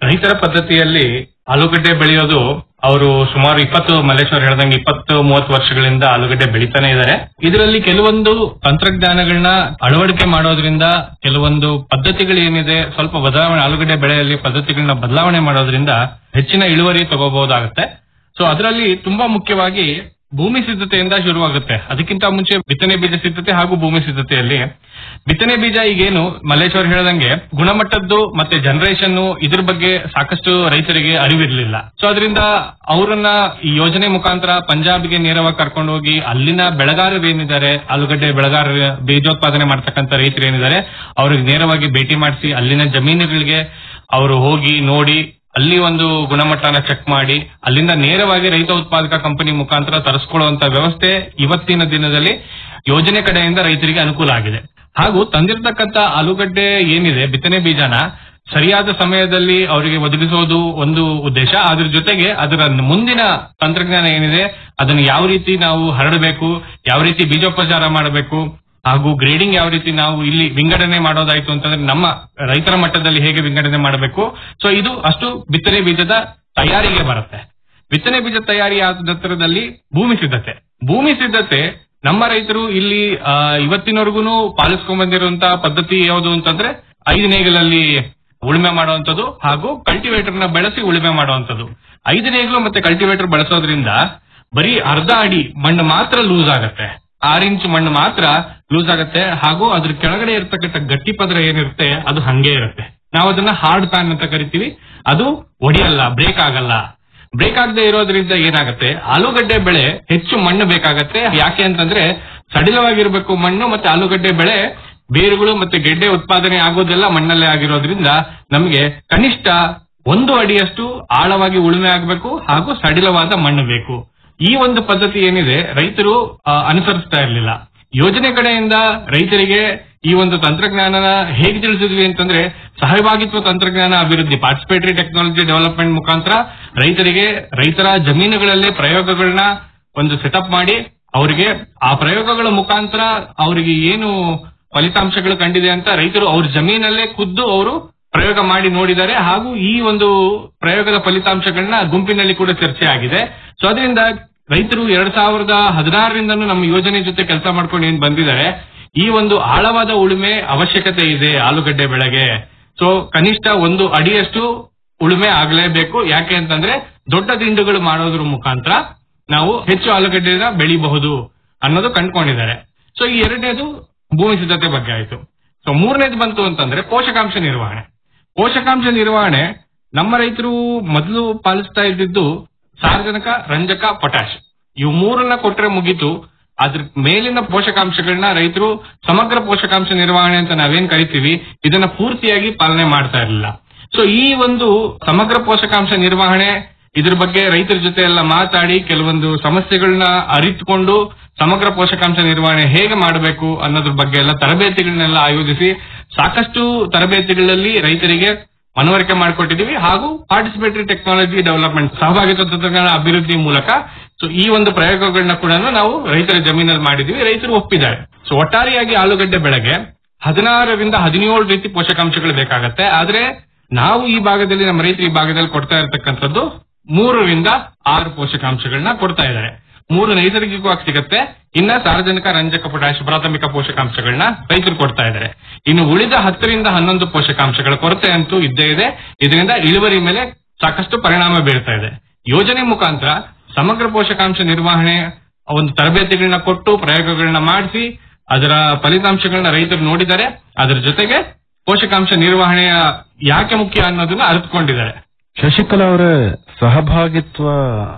ರೈತರ ಪದ್ಧತಿಯಲ್ಲಿ ಆಲೂಗಡ್ಡೆ ಬೆಳೆಯೋದು ಅವರು ಸುಮಾರು ಇಪ್ಪತ್ತು ಮಲ್ಲೇಶ್ವರ್ ಹೇಳ್ದಂಗೆ ಇಪ್ಪತ್ತು ಮೂವತ್ತು ವರ್ಷಗಳಿಂದ ಆಲೂಗಡ್ಡೆ ಬೆಳಿತಾನೆ ಇದ್ದಾರೆ ಇದರಲ್ಲಿ ಕೆಲವೊಂದು ತಂತ್ರಜ್ಞಾನಗಳನ್ನ ಅಳವಡಿಕೆ ಮಾಡೋದ್ರಿಂದ ಕೆಲವೊಂದು ಪದ್ಧತಿಗಳು ಏನಿದೆ ಸ್ವಲ್ಪ ಬದಲಾವಣೆ ಆಲೂಗಡ್ಡೆ ಬೆಳೆಯಲ್ಲಿ ಪದ್ಧತಿಗಳನ್ನ ಬದಲಾವಣೆ ಮಾಡೋದ್ರಿಂದ ಹೆಚ್ಚಿನ ಇಳುವರಿ ತಗೋಬಹುದಾಗುತ್ತೆ ಸೊ ಅದರಲ್ಲಿ ತುಂಬಾ ಮುಖ್ಯವಾಗಿ ಭೂಮಿ ಸಿದ್ಧತೆಯಿಂದ ಶುರುವಾಗುತ್ತೆ ಅದಕ್ಕಿಂತ ಮುಂಚೆ ಬಿತ್ತನೆ ಬೀಜ ಸಿದ್ಧತೆ ಹಾಗೂ ಭೂಮಿ ಸಿದ್ಧತೆಯಲ್ಲಿ ಬಿತ್ತನೆ ಬೀಜ ಈಗೇನು ಮಲ್ಲೇಶ್ವರ್ ಹೇಳದಂಗೆ ಗುಣಮಟ್ಟದ್ದು ಮತ್ತೆ ಜನರೇಷನ್ ಇದ್ರ ಬಗ್ಗೆ ಸಾಕಷ್ಟು ರೈತರಿಗೆ ಅರಿವಿರಲಿಲ್ಲ ಸೊ ಅದರಿಂದ ಅವರನ್ನ ಈ ಯೋಜನೆ ಮುಖಾಂತರ ಪಂಜಾಬ್ಗೆ ನೇರವಾಗಿ ಕರ್ಕೊಂಡು ಹೋಗಿ ಅಲ್ಲಿನ ಬೆಳೆಗಾರರು ಏನಿದ್ದಾರೆ ಆಲೂಗಡ್ಡೆ ಬೆಳೆಗಾರರ ಬೀಜೋತ್ಪಾದನೆ ಮಾಡ್ತಕ್ಕಂಥ ರೈತರು ಏನಿದ್ದಾರೆ ಅವ್ರಿಗೆ ನೇರವಾಗಿ ಭೇಟಿ ಮಾಡಿಸಿ ಅಲ್ಲಿನ ಜಮೀನುಗಳಿಗೆ ಅವರು ಹೋಗಿ ನೋಡಿ ಅಲ್ಲಿ ಒಂದು ಗುಣಮಟ್ಟನ ಚೆಕ್ ಮಾಡಿ ಅಲ್ಲಿಂದ ನೇರವಾಗಿ ರೈತ ಉತ್ಪಾದಕ ಕಂಪನಿ ಮುಖಾಂತರ ತರಿಸ್ಕೊಳ್ಳುವಂತ ವ್ಯವಸ್ಥೆ ಇವತ್ತಿನ ದಿನದಲ್ಲಿ ಯೋಜನೆ ಕಡೆಯಿಂದ ರೈತರಿಗೆ ಅನುಕೂಲ ಆಗಿದೆ ಹಾಗೂ ತಂದಿರತಕ್ಕಂತ ಆಲೂಗಡ್ಡೆ ಏನಿದೆ ಬಿತ್ತನೆ ಬೀಜನ ಸರಿಯಾದ ಸಮಯದಲ್ಲಿ ಅವರಿಗೆ ಒದಗಿಸೋದು ಒಂದು ಉದ್ದೇಶ ಅದ್ರ ಜೊತೆಗೆ ಅದರ ಮುಂದಿನ ತಂತ್ರಜ್ಞಾನ ಏನಿದೆ ಅದನ್ನು ಯಾವ ರೀತಿ ನಾವು ಹರಡಬೇಕು ಯಾವ ರೀತಿ ಬೀಜೋಪಚಾರ ಮಾಡಬೇಕು ಹಾಗೂ ಗ್ರೇಡಿಂಗ್ ಯಾವ ರೀತಿ ನಾವು ಇಲ್ಲಿ ವಿಂಗಡಣೆ ಮಾಡೋದಾಯ್ತು ಅಂತಂದ್ರೆ ನಮ್ಮ ರೈತರ ಮಟ್ಟದಲ್ಲಿ ಹೇಗೆ ವಿಂಗಡಣೆ ಮಾಡಬೇಕು ಸೊ ಇದು ಅಷ್ಟು ಬಿತ್ತನೆ ಬೀಜದ ತಯಾರಿಗೆ ಬರುತ್ತೆ ಬಿತ್ತನೆ ಬೀಜ ತಯಾರಿ ಆದ ನಂತರದಲ್ಲಿ ಭೂಮಿ ಸಿದ್ಧತೆ ಭೂಮಿ ಸಿದ್ಧತೆ ನಮ್ಮ ರೈತರು ಇಲ್ಲಿ ಆ, ಇವತ್ತಿನವರೆಗೂ ಪಾಲಿಸ್ಕೊಂಡ್ ಬಂದಿರುವಂತಹ ಪದ್ಧತಿ ಯಾವುದು ಅಂತಂದ್ರೆ ಐದು ನೇಗಿಲಲ್ಲಿ ಉಳುಮೆ ಮಾಡುವಂತದ್ದು ಹಾಗೂ ಕಲ್ಟಿವೇಟರ್ ನ ಬೆಳೆಸಿ ಉಳುಮೆ ಮಾಡುವಂತದ್ದು ಐದು ನೇಗಿಲು ಮತ್ತೆ ಕಲ್ಟಿವೇಟರ್ ಬಳಸೋದ್ರಿಂದ ಬರೀ ಅರ್ಧ ಅಡಿ ಮಣ್ಣು ಮಾತ್ರ ಲೂಸ್ ಆಗತ್ತೆ ಆರು ಇಂಚ್ ಮಣ್ಣು ಮಾತ್ರ ಲೂಸ್ ಆಗತ್ತೆ ಹಾಗೂ ಅದ್ರ ಕೆಳಗಡೆ ಇರತಕ್ಕಂಥ ಗಟ್ಟಿ ಪದರ ಏನಿರುತ್ತೆ ಅದು ಹಂಗೆ ಇರುತ್ತೆ ನಾವು ಅದನ್ನ ಹಾರ್ಡ್ ಪ್ಯಾನ್ ಅಂತ ಕರಿತೀವಿ ಅದು ಒಡೆಯಲ್ಲ ಬ್ರೇಕ್ ಆಗಲ್ಲ ಬ್ರೇಕ್ ಆಗದೆ ಇರೋದ್ರಿಂದ ಏನಾಗುತ್ತೆ ಆಲೂಗಡ್ಡೆ ಬೆಳೆ ಹೆಚ್ಚು ಮಣ್ಣು ಬೇಕಾಗತ್ತೆ ಯಾಕೆ ಅಂತಂದ್ರೆ ಸಡಿಲವಾಗಿರ್ಬೇಕು ಮಣ್ಣು ಮತ್ತೆ ಆಲೂಗಡ್ಡೆ ಬೆಳೆ ಬೇರುಗಳು ಮತ್ತೆ ಗೆಡ್ಡೆ ಉತ್ಪಾದನೆ ಆಗೋದೆಲ್ಲ ಮಣ್ಣಲ್ಲೇ ಆಗಿರೋದ್ರಿಂದ ನಮಗೆ ಕನಿಷ್ಠ ಒಂದು ಅಡಿಯಷ್ಟು ಆಳವಾಗಿ ಉಳುಮೆ ಆಗಬೇಕು ಹಾಗೂ ಸಡಿಲವಾದ ಮಣ್ಣು ಬೇಕು ಈ ಒಂದು ಪದ್ಧತಿ ಏನಿದೆ ರೈತರು ಆ, ಅನುಸರಿಸ್ತಾ ಇರಲಿಲ್ಲ ಯೋಜನೆ ಕಡೆಯಿಂದ ರೈತರಿಗೆ ಈ ಒಂದು ತಂತ್ರಜ್ಞಾನನ ಹೇಗೆ ತಿಳಿಸಿದ್ವಿ ಅಂತಂದ್ರೆ ಸಹಭಾಗಿತ್ವ ತಂತ್ರಜ್ಞಾನ ಅಭಿವೃದ್ಧಿ ಪಾರ್ಟಿಸಿಪೇಟರಿ ಟೆಕ್ನಾಲಜಿ ಡೆವಲಪ್ಮೆಂಟ್ ಮುಖಾಂತರ ರೈತರಿಗೆ ರೈತರ ಜಮೀನುಗಳಲ್ಲೇ ಪ್ರಯೋಗಗಳನ್ನ ಒಂದು ಸೆಟಪ್ ಮಾಡಿ ಅವರಿಗೆ ಆ ಪ್ರಯೋಗಗಳ ಮುಖಾಂತರ ಅವರಿಗೆ ಏನು ಫಲಿತಾಂಶಗಳು ಕಂಡಿದೆ ಅಂತ ರೈತರು ಅವ್ರ ಜಮೀನಲ್ಲೇ ಖುದ್ದು ಅವರು ಪ್ರಯೋಗ ಮಾಡಿ ನೋಡಿದ್ದಾರೆ ಹಾಗೂ ಈ ಒಂದು ಪ್ರಯೋಗದ ಫಲಿತಾಂಶಗಳನ್ನ ಗುಂಪಿನಲ್ಲಿ ಕೂಡ ಚರ್ಚೆ ಆಗಿದೆ ಸೊ ಅದರಿಂದ ರೈತರು ಎರಡ್ ಸಾವಿರದ ಹದಿನಾರರಿಂದನೂ ನಮ್ಮ ಯೋಜನೆ ಜೊತೆ ಕೆಲಸ ಮಾಡ್ಕೊಂಡು ಏನ್ ಬಂದಿದ್ದಾರೆ ಈ ಒಂದು ಆಳವಾದ ಉಳುಮೆ ಅವಶ್ಯಕತೆ ಇದೆ ಆಲೂಗಡ್ಡೆ ಬೆಳೆಗೆ ಸೊ ಕನಿಷ್ಠ ಒಂದು ಅಡಿಯಷ್ಟು ಉಳುಮೆ ಆಗಲೇಬೇಕು ಯಾಕೆ ಅಂತಂದ್ರೆ ದೊಡ್ಡ ದಿಂಡುಗಳು ಮಾಡೋದ್ರ ಮುಖಾಂತರ ನಾವು ಹೆಚ್ಚು ಆಲೂಗಡ್ಡೆನ ಬೆಳಿಬಹುದು ಅನ್ನೋದು ಕಂಡ್ಕೊಂಡಿದ್ದಾರೆ ಸೊ ಈ ಎರಡನೇದು ಭೂಮಿ ಸಿದ್ಧತೆ ಬಗ್ಗೆ ಆಯ್ತು ಸೊ ಮೂರನೇದು ಬಂತು ಅಂತಂದ್ರೆ ಪೋಷಕಾಂಶ ನಿರ್ವಹಣೆ ಪೋಷಕಾಂಶ ನಿರ್ವಹಣೆ ನಮ್ಮ ರೈತರು ಮೊದಲು ಪಾಲಿಸ್ತಾ ಇದ್ದಿದ್ದು ಸಾರ್ವಜನಿಕ ರಂಜಕ ಪೊಟ್ಯಾಶ್ ಇವು ಮೂರನ್ನ ಕೊಟ್ರೆ ಮುಗೀತು ಅದ್ರ ಮೇಲಿನ ಪೋಷಕಾಂಶಗಳನ್ನ ರೈತರು ಸಮಗ್ರ ಪೋಷಕಾಂಶ ನಿರ್ವಹಣೆ ಅಂತ ನಾವೇನ್ ಕರಿತೀವಿ ಇದನ್ನ ಪೂರ್ತಿಯಾಗಿ ಪಾಲನೆ ಮಾಡ್ತಾ ಇರಲಿಲ್ಲ ಸೊ ಈ ಒಂದು ಸಮಗ್ರ ಪೋಷಕಾಂಶ ನಿರ್ವಹಣೆ ಇದ್ರ ಬಗ್ಗೆ ರೈತರ ಜೊತೆ ಎಲ್ಲ ಮಾತಾಡಿ ಕೆಲವೊಂದು ಸಮಸ್ಯೆಗಳನ್ನ ಅರಿತುಕೊಂಡು ಸಮಗ್ರ ಪೋಷಕಾಂಶ ನಿರ್ವಹಣೆ ಹೇಗೆ ಮಾಡಬೇಕು ಅನ್ನೋದ್ರ ಬಗ್ಗೆ ಎಲ್ಲ ತರಬೇತಿಗಳನ್ನೆಲ್ಲ ಆಯೋಜಿಸಿ ಸಾಕಷ್ಟು ತರಬೇತಿಗಳಲ್ಲಿ ರೈತರಿಗೆ ಮನವರಿಕೆ ಮಾಡಿಕೊಟ್ಟಿದೀವಿ ಹಾಗೂ ಪಾರ್ಟಿಸಿಪೇಟರಿ ಟೆಕ್ನಾಲಜಿ ಡೆವಲಪ್ಮೆಂಟ್ ಸಹಭಾಗಿತ್ವ ತಂತ್ರಜ್ಞಾನ ಅಭಿವೃದ್ಧಿ ಮೂಲಕ ಸೊ ಈ ಒಂದು ಪ್ರಯೋಗಗಳನ್ನ ಕೂಡ ನಾವು ರೈತರ ಜಮೀನಲ್ಲಿ ಮಾಡಿದೀವಿ ರೈತರು ಒಪ್ಪಿದ್ದಾರೆ ಸೊ ಒಟ್ಟಾರೆಯಾಗಿ ಆಲೂಗಡ್ಡೆ ಬೆಳೆಗೆ ಹದಿನಾರರಿಂದ ಹದಿನೇಳು ರೀತಿ ಪೋಷಕಾಂಶಗಳು ಬೇಕಾಗತ್ತೆ ಆದ್ರೆ ನಾವು ಈ ಭಾಗದಲ್ಲಿ ನಮ್ಮ ರೈತರು ಈ ಭಾಗದಲ್ಲಿ ಕೊಡ್ತಾ ಇರತಕ್ಕಂಥದ್ದು ಮೂರರಿಂದ ಆರು ಪೋಷಕಾಂಶಗಳನ್ನ ಕೊಡ್ತಾ ಇದ್ದಾರೆ ಮೂರು ನೈಸರ್ಗಿಕವಾಗಿ ಸಿಗುತ್ತೆ ಇನ್ನ ಸಾರ್ವಜನಿಕ ರಂಜಕ ಪೊಟ್ಯಾಶ್ ಪ್ರಾಥಮಿಕ ಪೋಷಕಾಂಶಗಳನ್ನ ರೈತರು ಕೊಡ್ತಾ ಇದ್ದಾರೆ ಇನ್ನು ಉಳಿದ ಹತ್ತರಿಂದ ಹನ್ನೊಂದು ಪೋಷಕಾಂಶಗಳ ಕೊರತೆ ಅಂತೂ ಇದ್ದೇ ಇದೆ ಇದರಿಂದ ಇಳುವರಿ ಮೇಲೆ ಸಾಕಷ್ಟು ಪರಿಣಾಮ ಬೀಳ್ತಾ ಇದೆ ಯೋಜನೆ ಮುಖಾಂತರ ಸಮಗ್ರ ಪೋಷಕಾಂಶ ನಿರ್ವಹಣೆ ಒಂದು ತರಬೇತಿಗಳನ್ನ ಕೊಟ್ಟು ಪ್ರಯೋಗಗಳನ್ನ ಮಾಡಿಸಿ ಅದರ ಫಲಿತಾಂಶಗಳನ್ನ ರೈತರು ನೋಡಿದ್ದಾರೆ ಅದರ ಜೊತೆಗೆ ಪೋಷಕಾಂಶ ನಿರ್ವಹಣೆಯ ಯಾಕೆ ಮುಖ್ಯ ಅನ್ನೋದನ್ನ ಅರಿತುಕೊಂಡಿದ್ದಾರೆ ಶಶಿಕಲಾ ಅವರ ಸಹಭಾಗಿತ್ವ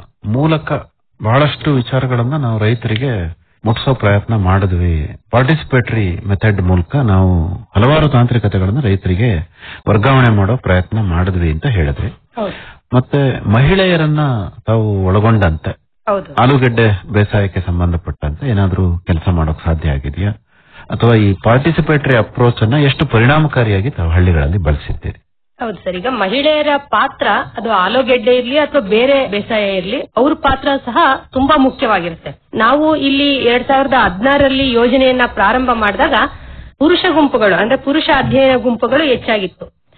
ಮೂಲಕ ಬಹಳಷ್ಟು ವಿಚಾರಗಳನ್ನ ನಾವು ರೈತರಿಗೆ ಮುಟ್ಟಿಸೋ ಪ್ರಯತ್ನ ಮಾಡಿದ್ವಿ ಪಾರ್ಟಿಸಿಪೇಟರಿ ಮೆಥಡ್ ಮೂಲಕ ನಾವು ಹಲವಾರು ತಾಂತ್ರಿಕತೆಗಳನ್ನ ರೈತರಿಗೆ ವರ್ಗಾವಣೆ ಮಾಡೋ ಪ್ರಯತ್ನ ಮಾಡಿದ್ವಿ ಅಂತ ಹೇಳಿದ್ರಿ ಹೌದು ಮತ್ತೆ ಮಹಿಳೆಯರನ್ನ ತಾವು ಒಳಗೊಂಡಂತೆ ಹೌದು ಆಲೂಗೆಡ್ಡೆ ಬೇಸಾಯಕ್ಕೆ ಸಂಬಂಧಪಟ್ಟಂತೆ ಏನಾದ್ರೂ ಕೆಲಸ ಮಾಡೋಕ್ ಸಾಧ್ಯ ಆಗಿದೆಯಾ ಅಥವಾ ಈ ಪಾರ್ಟಿಸಿಪೇಟರಿ ಅಪ್ರೋಚ್ ಅನ್ನ ಎಷ್ಟು ಪರಿಣಾಮಕಾರಿಯಾಗಿ ತಾವು ಹಳ್ಳಿಗಳಲ್ಲಿ ಬಳಸಿದ್ದೀರಿ ಹೌದು ಸರ್ ಈಗ ಮಹಿಳೆಯರ ಪಾತ್ರ ಅದು ಆಲೂಗೆಡ್ಡೆ ಇರ್ಲಿ ಅಥವಾ ಬೇರೆ ಬೇಸಾಯ ಇರ್ಲಿ ಅವ್ರ ಪಾತ್ರ ಸಹ ತುಂಬಾ ಮುಖ್ಯವಾಗಿರುತ್ತೆ ನಾವು ಇಲ್ಲಿ ಎರಡ್ ಸಾವಿರದ ಹದಿನಾರರಲ್ಲಿ ಯೋಜನೆಯನ್ನ ಪ್ರಾರಂಭ ಮಾಡಿದಾಗ ಪುರುಷ ಗುಂಪುಗಳು ಅಂದ್ರೆ ಪುರುಷ ಅಧ್ಯಯನ ಗುಂಪುಗಳು ಹೆಚ್ಚಾಗಿತ್ತು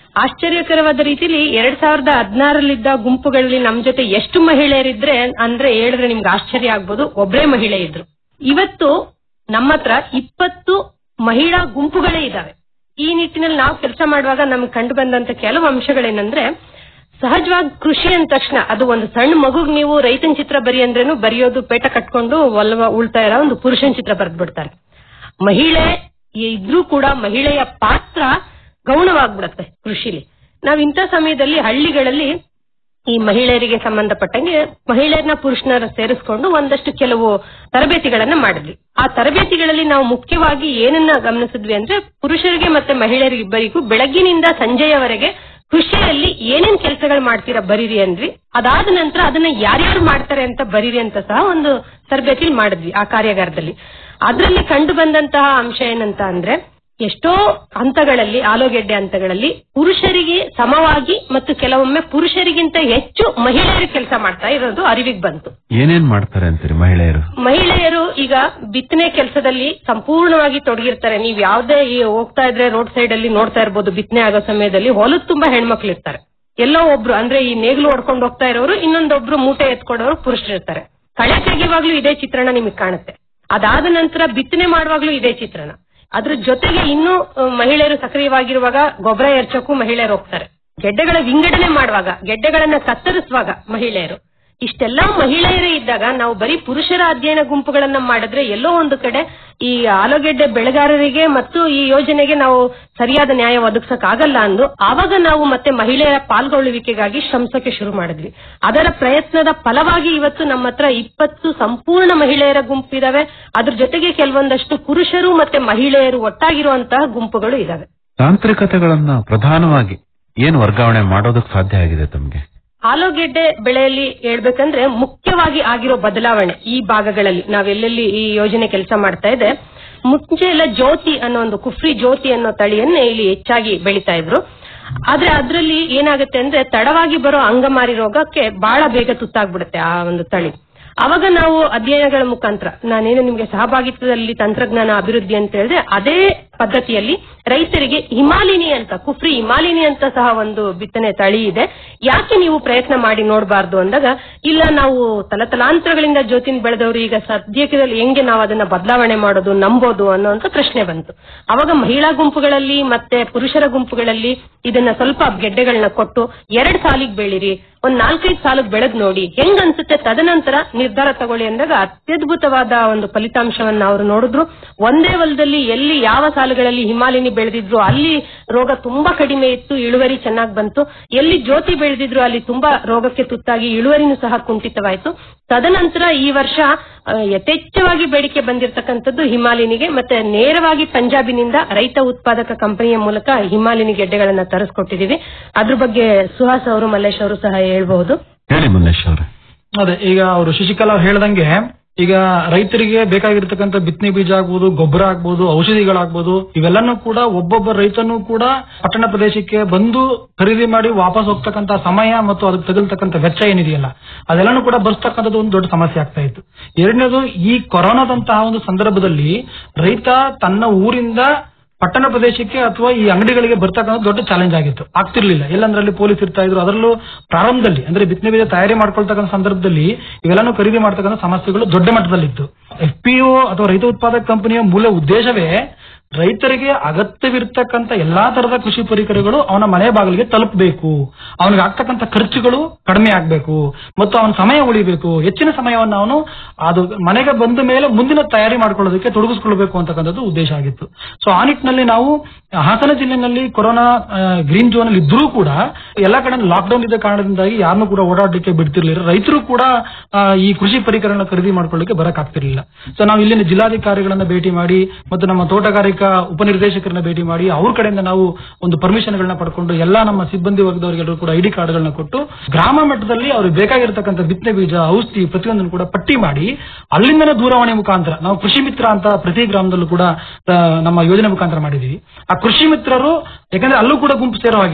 ಆಶ್ಚರ್ಯಕರವಾದ ರೀತಿಲಿ ಎರಡ್ ಸಾವಿರದ ಹದಿನಾರಲ್ಲಿದ್ದ ಗುಂಪುಗಳಲ್ಲಿ ನಮ್ ಜೊತೆ ಎಷ್ಟು ಮಹಿಳೆಯರಿದ್ರೆ ಅಂದ್ರೆ ಹೇಳಿದ್ರೆ ನಿಮ್ಗೆ ಆಶ್ಚರ್ಯ ಆಗ್ಬೋದು ಒಬ್ಬರೇ ಮಹಿಳೆ ಇದ್ರು ಇವತ್ತು ನಮ್ಮ ಹತ್ರ ಇಪ್ಪತ್ತು ಮಹಿಳಾ ಗುಂಪುಗಳೇ ಇದಾವೆ ಈ ನಿಟ್ಟಿನಲ್ಲಿ ನಾವು ಕೆಲಸ ಮಾಡುವಾಗ ನಮ್ಗೆ ಕಂಡು ಬಂದಂತ ಕೆಲವು ಅಂಶಗಳೇನಂದ್ರೆ ಸಹಜವಾಗಿ ಕೃಷಿ ಅಂದ ತಕ್ಷಣ ಅದು ಒಂದು ಸಣ್ಣ ಮಗುಗ್ ನೀವು ರೈತನ ಚಿತ್ರ ಬರಿ ಅಂದ್ರೇನು ಬರೆಯೋದು ಪೇಟ ಕಟ್ಕೊಂಡು ಒಲ್ವ ಉಳ್ತಾ ಇರೋ ಒಂದು ಪುರುಷನ ಚಿತ್ರ ಬರೆದ್ಬಿಡ್ತಾರೆ ಮಹಿಳೆ ಇದ್ರೂ ಕೂಡ ಮಹಿಳೆಯ ಪಾತ್ರ ಗೌಣವಾಗ್ಬಿಡತ್ತೆ ಕೃಷಿಲಿ ನಾವ್ ಇಂಥ ಸಮಯದಲ್ಲಿ ಹಳ್ಳಿಗಳಲ್ಲಿ ಈ ಮಹಿಳೆಯರಿಗೆ ಸಂಬಂಧಪಟ್ಟಂಗೆ ಮಹಿಳೆಯರನ್ನ ಪುರುಷನ ಸೇರಿಸ್ಕೊಂಡು ಒಂದಷ್ಟು ಕೆಲವು ತರಬೇತಿಗಳನ್ನ ಮಾಡಿದ್ವಿ ಆ ತರಬೇತಿಗಳಲ್ಲಿ ನಾವು ಮುಖ್ಯವಾಗಿ ಏನನ್ನ ಗಮನಿಸಿದ್ವಿ ಅಂದ್ರೆ ಪುರುಷರಿಗೆ ಮತ್ತೆ ಮಹಿಳೆಯರಿಗಿಬ್ಬರಿಗೂ ಬೆಳಗ್ಗಿನಿಂದ ಸಂಜೆಯವರೆಗೆ ಕೃಷಿಯಲ್ಲಿ ಏನೇನ್ ಕೆಲಸಗಳು ಮಾಡ್ತೀರಾ ಬರೀರಿ ಅಂದ್ವಿ ಅದಾದ ನಂತರ ಅದನ್ನ ಯಾರ್ಯಾರು ಮಾಡ್ತಾರೆ ಅಂತ ಬರೀರಿ ಅಂತ ಸಹ ಒಂದು ತರಬೇತಿ ಮಾಡಿದ್ವಿ ಆ ಕಾರ್ಯಾಗಾರದಲ್ಲಿ ಅದರಲ್ಲಿ ಕಂಡು ಬಂದಂತಹ ಅಂಶ ಏನಂತ ಅಂದ್ರೆ ಎಷ್ಟೋ ಹಂತಗಳಲ್ಲಿ ಆಲೂಗೆಡ್ಡೆ ಹಂತಗಳಲ್ಲಿ ಪುರುಷರಿಗೆ ಸಮವಾಗಿ ಮತ್ತು ಕೆಲವೊಮ್ಮೆ ಪುರುಷರಿಗಿಂತ ಹೆಚ್ಚು ಮಹಿಳೆಯರು ಕೆಲಸ ಮಾಡ್ತಾ ಇರೋದು ಅರಿವಿಗೆ ಬಂತು ಏನೇನ್ ಮಾಡ್ತಾರೆ ಅಂತೀರಿ ಮಹಿಳೆಯರು ಮಹಿಳೆಯರು ಈಗ ಬಿತ್ತನೆ ಕೆಲಸದಲ್ಲಿ ಸಂಪೂರ್ಣವಾಗಿ ತೊಡಗಿರ್ತಾರೆ ನೀವ್ ಯಾವ್ದೇ ಈ ಹೋಗ್ತಾ ಇದ್ರೆ ರೋಡ್ ಸೈಡ್ ಅಲ್ಲಿ ನೋಡ್ತಾ ಇರ್ಬೋದು ಬಿತ್ತನೆ ಆಗೋ ಸಮಯದಲ್ಲಿ ಹೊಲದ್ ತುಂಬಾ ಹೆಣ್ಮಕ್ಳು ಇರ್ತಾರೆ ಎಲ್ಲೋ ಒಬ್ರು ಅಂದ್ರೆ ಈ ನೇಗ್ಲು ಹೊಡ್ಕೊಂಡು ಹೋಗ್ತಾ ಇರೋರು ಇನ್ನೊಂದೊಬ್ರು ಮೂಟೆ ಎತ್ಕೊಡೋರು ಪುರುಷರಿರ್ತಾರೆ ಕಳೆ ತೆಗೆಯುವಾಗ್ಲೂ ಇದೇ ಚಿತ್ರಣ ನಿಮಗೆ ಕಾಣುತ್ತೆ ಅದಾದ ನಂತರ ಬಿತ್ತನೆ ಮಾಡುವಾಗ್ಲೂ ಇದೇ ಚಿತ್ರಣ ಅದ್ರ ಜೊತೆಗೆ ಇನ್ನೂ ಆ, ಮಹಿಳೆಯರು ಸಕ್ರಿಯವಾಗಿರುವಾಗ ಗೊಬ್ಬರ ಎರಚಕ್ಕೂ ಮಹಿಳೆಯರು ಹೋಗ್ತಾರೆ ಗೆಡ್ಡೆಗಳ ವಿಂಗಡಣೆ ಮಾಡುವಾಗ ಗೆಡ್ಡೆಗಳನ್ನ ಕತ್ತರಿಸುವಾಗ ಮಹಿಳೆಯರು ಇಷ್ಟೆಲ್ಲಾ ಮಹಿಳೆಯರೇ ಇದ್ದಾಗ ನಾವು ಬರೀ ಪುರುಷರ ಅಧ್ಯಯನ ಗುಂಪುಗಳನ್ನ ಮಾಡಿದ್ರೆ ಎಲ್ಲೋ ಒಂದು ಕಡೆ ಈ ಆಲೂಗೆಡ್ಡೆ ಬೆಳೆಗಾರರಿಗೆ ಮತ್ತು ಈ ಯೋಜನೆಗೆ ನಾವು ಸರಿಯಾದ ನ್ಯಾಯ ಒದಗಿಸಕ್ ಆಗಲ್ಲ ಅಂದು ಆವಾಗ ನಾವು ಮತ್ತೆ ಮಹಿಳೆಯರ ಪಾಲ್ಗೊಳ್ಳುವಿಕೆಗಾಗಿ ಶ್ರಮಿಸಕ್ಕೆ ಶುರು ಮಾಡಿದ್ವಿ ಅದರ ಪ್ರಯತ್ನದ ಫಲವಾಗಿ ಇವತ್ತು ನಮ್ಮ ಹತ್ರ ಇಪ್ಪತ್ತು ಸಂಪೂರ್ಣ ಮಹಿಳೆಯರ ಗುಂಪಿದಾವೆ ಅದ್ರ ಜೊತೆಗೆ ಕೆಲವೊಂದಷ್ಟು ಪುರುಷರು ಮತ್ತೆ ಮಹಿಳೆಯರು ಒಟ್ಟಾಗಿರುವಂತಹ ಗುಂಪುಗಳು ಇದಾವೆ ತಾಂತ್ರಿಕತೆಗಳನ್ನ ಪ್ರಧಾನವಾಗಿ ಏನ್ ವರ್ಗಾವಣೆ ಮಾಡೋದಕ್ಕೆ ಸಾಧ್ಯ ಆಗಿದೆ ತಮ್ಗೆ ಆಲೂಗೆಡ್ಡೆ ಬೆಳೆಯಲ್ಲಿ ಹೇಳ್ಬೇಕಂದ್ರೆ ಮುಖ್ಯವಾಗಿ ಆಗಿರೋ ಬದಲಾವಣೆ ಈ ಭಾಗಗಳಲ್ಲಿ ನಾವೆಲ್ಲೆಲ್ಲಿ ಈ ಯೋಜನೆ ಕೆಲಸ ಮಾಡ್ತಾ ಇದೆ ಮುಂಚೆ ಎಲ್ಲ ಜ್ಯೋತಿ ಅನ್ನೋ ಒಂದು ಕುಫ್ರಿ ಜ್ಯೋತಿ ಅನ್ನೋ ತಳಿಯನ್ನೇ ಇಲ್ಲಿ ಹೆಚ್ಚಾಗಿ ಬೆಳಿತಾ ಇದ್ರು ಆದ್ರೆ ಅದ್ರಲ್ಲಿ ಏನಾಗುತ್ತೆ ಅಂದ್ರೆ ತಡವಾಗಿ ಬರೋ ಅಂಗಮಾರಿ ರೋಗಕ್ಕೆ ಬಹಳ ಬೇಗ ತುತ್ತಾಗ್ಬಿಡುತ್ತೆ ಆ ಒಂದು ತಳಿ ಅವಾಗ ನಾವು ಅಧ್ಯಯನಗಳ ಮುಖಾಂತರ ನಾನೇನು ನಿಮ್ಗೆ ಸಹಭಾಗಿತ್ವದಲ್ಲಿ ತಂತ್ರಜ್ಞಾನ ಅಭಿವೃದ್ಧಿ ಅಂತ ಹೇಳಿದ್ರೆ ಅದೇ ಪದ್ಧತಿಯಲ್ಲಿ ರೈತರಿಗೆ ಹಿಮಾಲಿನಿ ಅಂತ ಕುಫ್ರಿ ಹಿಮಾಲಿನಿ ಅಂತ ಸಹ ಒಂದು ಬಿತ್ತನೆ ತಳಿ ಇದೆ ಯಾಕೆ ನೀವು ಪ್ರಯತ್ನ ಮಾಡಿ ನೋಡಬಾರ್ದು ಅಂದಾಗ ಇಲ್ಲ ನಾವು ತಲತಲಾಂತರಗಳಿಂದ ಜ್ಯೋತಿನ ಬೆಳೆದವರು ಈಗ ಸದ್ಯಕ್ಕೆ ಹೆಂಗೆ ನಾವು ಅದನ್ನ ಬದಲಾವಣೆ ಮಾಡೋದು ನಂಬೋದು ಅನ್ನೋಂತ ಪ್ರಶ್ನೆ ಬಂತು ಅವಾಗ ಮಹಿಳಾ ಗುಂಪುಗಳಲ್ಲಿ ಮತ್ತೆ ಪುರುಷರ ಗುಂಪುಗಳಲ್ಲಿ ಇದನ್ನ ಸ್ವಲ್ಪ ಗೆಡ್ಡೆಗಳನ್ನ ಕೊಟ್ಟು ಎರಡ್ ಸಾಲಿಗೆ ಬೆಳಿರಿ ಒಂದ್ ನಾಲ್ಕೈದು ಸಾಲಿಗೆ ಬೆಳೆದ್ ನೋಡಿ ಹೆಂಗ್ ಅನ್ಸುತ್ತೆ ತದನಂತರ ನಿರ್ಧಾರ ತಗೊಳ್ಳಿ ಅಂದಾಗ ಅತ್ಯದ್ಭುತವಾದ ಒಂದು ಫಲಿತಾಂಶವನ್ನ ಅವರು ನೋಡಿದ್ರು ಒಂದೇ ಹೊಲದಲ್ಲಿ ಎಲ್ಲಿ ಯಾವ ಸಾಲುಗಳಲ್ಲಿ ಹಿಮಾಲಿನಿ ಬೆಳೆದಿದ್ರು ಅಲ್ಲಿ ರೋಗ ತುಂಬಾ ಕಡಿಮೆ ಇತ್ತು ಇಳುವರಿ ಚೆನ್ನಾಗಿ ಬಂತು ಎಲ್ಲಿ ಜ್ಯೋತಿ ಬೆಳೆದಿದ್ರು ಅಲ್ಲಿ ತುಂಬಾ ರೋಗಕ್ಕೆ ತುತ್ತಾಗಿ ಇಳುವರಿನೂ ಸಹ ಕುಂಠಿತವಾಯಿತು ತದನಂತರ ಈ ವರ್ಷ ಆ, ಯಥೇಚ್ಛವಾಗಿ ಬೇಡಿಕೆ ಬಂದಿರತಕ್ಕಂಥದ್ದು ಹಿಮಾಲಿನಿಗೆ ಮತ್ತೆ ನೇರವಾಗಿ ಪಂಜಾಬಿನಿಂದ ರೈತ ಉತ್ಪಾದಕ ಕಂಪನಿಯ ಮೂಲಕ ಹಿಮಾಲಿನಿ ಗೆಡ್ಡೆಗಳನ್ನ ತರಿಸ್ಕೊಟ್ಟಿದೀವಿ ಅದ್ರ ಬಗ್ಗೆ ಸುಹಾಸ್ ಅವರು ಮಲ್ಲೇಶ್ ಅವರು ಸಹ ಹೇಳ್ಬಹುದು ಹೇಳಿ ಮುನ್ನೇಶ್ ಅವ್ರೆ ಅದೇ ಈಗ ಅವರು ಶಶಿಕಲಾ ಅವ್ರು ಹೇಳ್ದಂಗೆ ಈಗ ರೈತರಿಗೆ ಬೇಕಾಗಿರ್ತಕ್ಕಂಥ ಬಿತ್ತನೆ ಬೀಜ ಆಗ್ಬೋದು ಗೊಬ್ಬರ ಆಗ್ಬೋದು ಔಷಧಿಗಳಾಗ್ಬೋದು ಇವೆಲ್ಲನೂ ಕೂಡ ಒಬ್ಬೊಬ್ಬ ರೈತನೂ ಕೂಡ ಪಟ್ಟಣ ಪ್ರದೇಶಕ್ಕೆ ಬಂದು ಖರೀದಿ ಮಾಡಿ ವಾಪಸ್ ಹೋಗ್ತಕ್ಕಂತ ಸಮಯ ಮತ್ತು ಅದಕ್ಕೆ ತಗಲ್ತಕ್ಕಂಥ ವೆಚ್ಚ ಏನಿದೆಯಲ್ಲ ಅದೆಲ್ಲನೂ ಕೂಡ ಬರ್ಸ್ತಕ್ಕಂಥದ್ದು ಒಂದು ದೊಡ್ಡ ಸಮಸ್ಯೆ ಆಗ್ತಾ ಇತ್ತು ಎರಡನೇದು ಈ ಕೊರೋನಾದಂತಹ ಒಂದು ಸಂದರ್ಭದಲ್ಲಿ ರೈತ ತನ್ನ ಊರಿಂದ ಪಟ್ಟಣ ಪ್ರದೇಶಕ್ಕೆ ಅಥವಾ ಈ ಅಂಗಡಿಗಳಿಗೆ ಬರ್ತಕ್ಕಂಥ ದೊಡ್ಡ ಚಾಲೆಂಜ್ ಆಗಿತ್ತು ಆಗ್ತಿರ್ಲಿಲ್ಲ ಎಲ್ಲಂದ್ರಲ್ಲಿ ಪೊಲೀಸ್ ಇರ್ತಾ ಇದ್ರು ಅದರಲ್ಲೂ ಪ್ರಾರಂಭದಲ್ಲಿ ಅಂದ್ರೆ ಬಿತ್ತನೆ ಬೀಜ ತಯಾರಿ ಮಾಡ್ಕೊಳ್ತಕ್ಕಂಥ ಸಂದರ್ಭದಲ್ಲಿ ಇವೆಲ್ಲಾನು ಖರೀದಿ ಮಾಡ್ತಕ್ಕಂಥ ಸಮಸ್ಯೆಗಳು ದೊಡ್ಡ ಮಟ್ಟದಲ್ಲಿತ್ತು ಎಫ್ ಪಿ ಅಥವಾ ರೈತ ಉತ್ಪಾದಕ ಕಂಪನಿಯ ಮೂಲ ಉದ್ದೇಶವೇ ರೈತರಿಗೆ ಅಗತ್ಯವಿರ್ತಕ್ಕಂಥ ಎಲ್ಲಾ ತರದ ಕೃಷಿ ಪರಿಕರಗಳು ಅವನ ಮನೆ ಬಾಗಿಲಿಗೆ ತಲುಪಬೇಕು ಅವನಿಗೆ ಆಗ್ತಕ್ಕಂಥ ಖರ್ಚುಗಳು ಕಡಿಮೆ ಆಗ್ಬೇಕು ಮತ್ತು ಅವನ ಸಮಯ ಉಳಿಬೇಕು ಹೆಚ್ಚಿನ ಸಮಯವನ್ನು ಅವನು ಅದು ಮನೆಗೆ ಬಂದ ಮೇಲೆ ಮುಂದಿನ ತಯಾರಿ ಮಾಡ್ಕೊಳ್ಳೋದಕ್ಕೆ ತೊಡಗಿಸ್ಕೊಳ್ಬೇಕು ಅಂತಕ್ಕಂಥದ್ದು ಉದ್ದೇಶ ಆಗಿತ್ತು ಸೊ ಆ ನಿಟ್ಟಿನಲ್ಲಿ ನಾವು ಹಾಸನ ಜಿಲ್ಲೆನಲ್ಲಿ ಕೊರೋನಾ ಗ್ರೀನ್ ಝೋನ್ ಅಲ್ಲಿ ಇದ್ರೂ ಕೂಡ ಎಲ್ಲಾ ಕಡೆ ಲಾಕ್ಡೌನ್ ಇದ್ದ ಕಾರಣದಿಂದಾಗಿ ಯಾರನ್ನೂ ಕೂಡ ಓಡಾಡಲಿಕ್ಕೆ ಬಿಡ್ತಿರ್ಲಿಲ್ಲ ರೈತರು ಕೂಡ ಆ, ಈ ಕೃಷಿ ಪರಿಕರಗಳನ್ನ ಖರೀದಿ ಮಾಡ್ಕೊಳ್ಳಿಕ್ಕೆ ಬರಕ್ ಆಗ್ತಿರ್ಲಿಲ್ಲ ಸೊ ನಾವು ಇಲ್ಲಿನ ಜಿಲ್ಲಾಧಿಕಾರಿಗಳನ್ನ ಭೇಟಿ ಮಾಡಿ ಮತ್ತು ನಮ್ಮ ತೋಟಗಾರಿಕಾ ಉಪನಿರ್ದೇಶಕರನ್ನ ಭೇಟಿ ಮಾಡಿ ಅವ್ರ ಕಡೆಯಿಂದ ನಾವು ಒಂದು ಪರ್ಮಿಷನ್ ಗಳನ್ನ ಪಡ್ಕೊಂಡು ಎಲ್ಲಾ ನಮ್ಮ ಸಿಬ್ಬಂದಿ ವರ್ಗದವರಿಗೆಲ್ಲರೂ ಕೂಡ ಐಡಿ ಕಾರ್ಡ್ಗಳನ್ನ ಕೊಟ್ಟು ಗ್ರಾಮ ಮಟ್ಟದಲ್ಲಿ ಅವ್ರಿಗೆ ಬೇಕಾಗಿರ್ತಕ್ಕಂಥ ಬಿತ್ತನೆ ಬೀಜ ಔಷಧಿ ಪ್ರತಿಯೊಂದನ್ನು ಕೂಡ ಪಟ್ಟಿ ಮಾಡಿ ಅಲ್ಲಿಂದನೇ ದೂರವಾಣಿ ಮುಖಾಂತರ ನಾವು ಕೃಷಿ ಮಿತ್ರ ಅಂತ ಪ್ರತಿ ಗ್ರಾಮದಲ್ಲೂ ಕೂಡ ಆ, ನಮ್ಮ ಯೋಜನೆ ಮುಖಾಂತರ ಮಾಡಿದೀವಿ ಆ ಕೃಷಿ ಮಿತ್ರರು ಯಾಕಂದ್ರೆ ಅಲ್ಲೂ ಕೂಡ ಗುಂಪು ಸೇರೋ ಹಾಗಿಲ್ಲ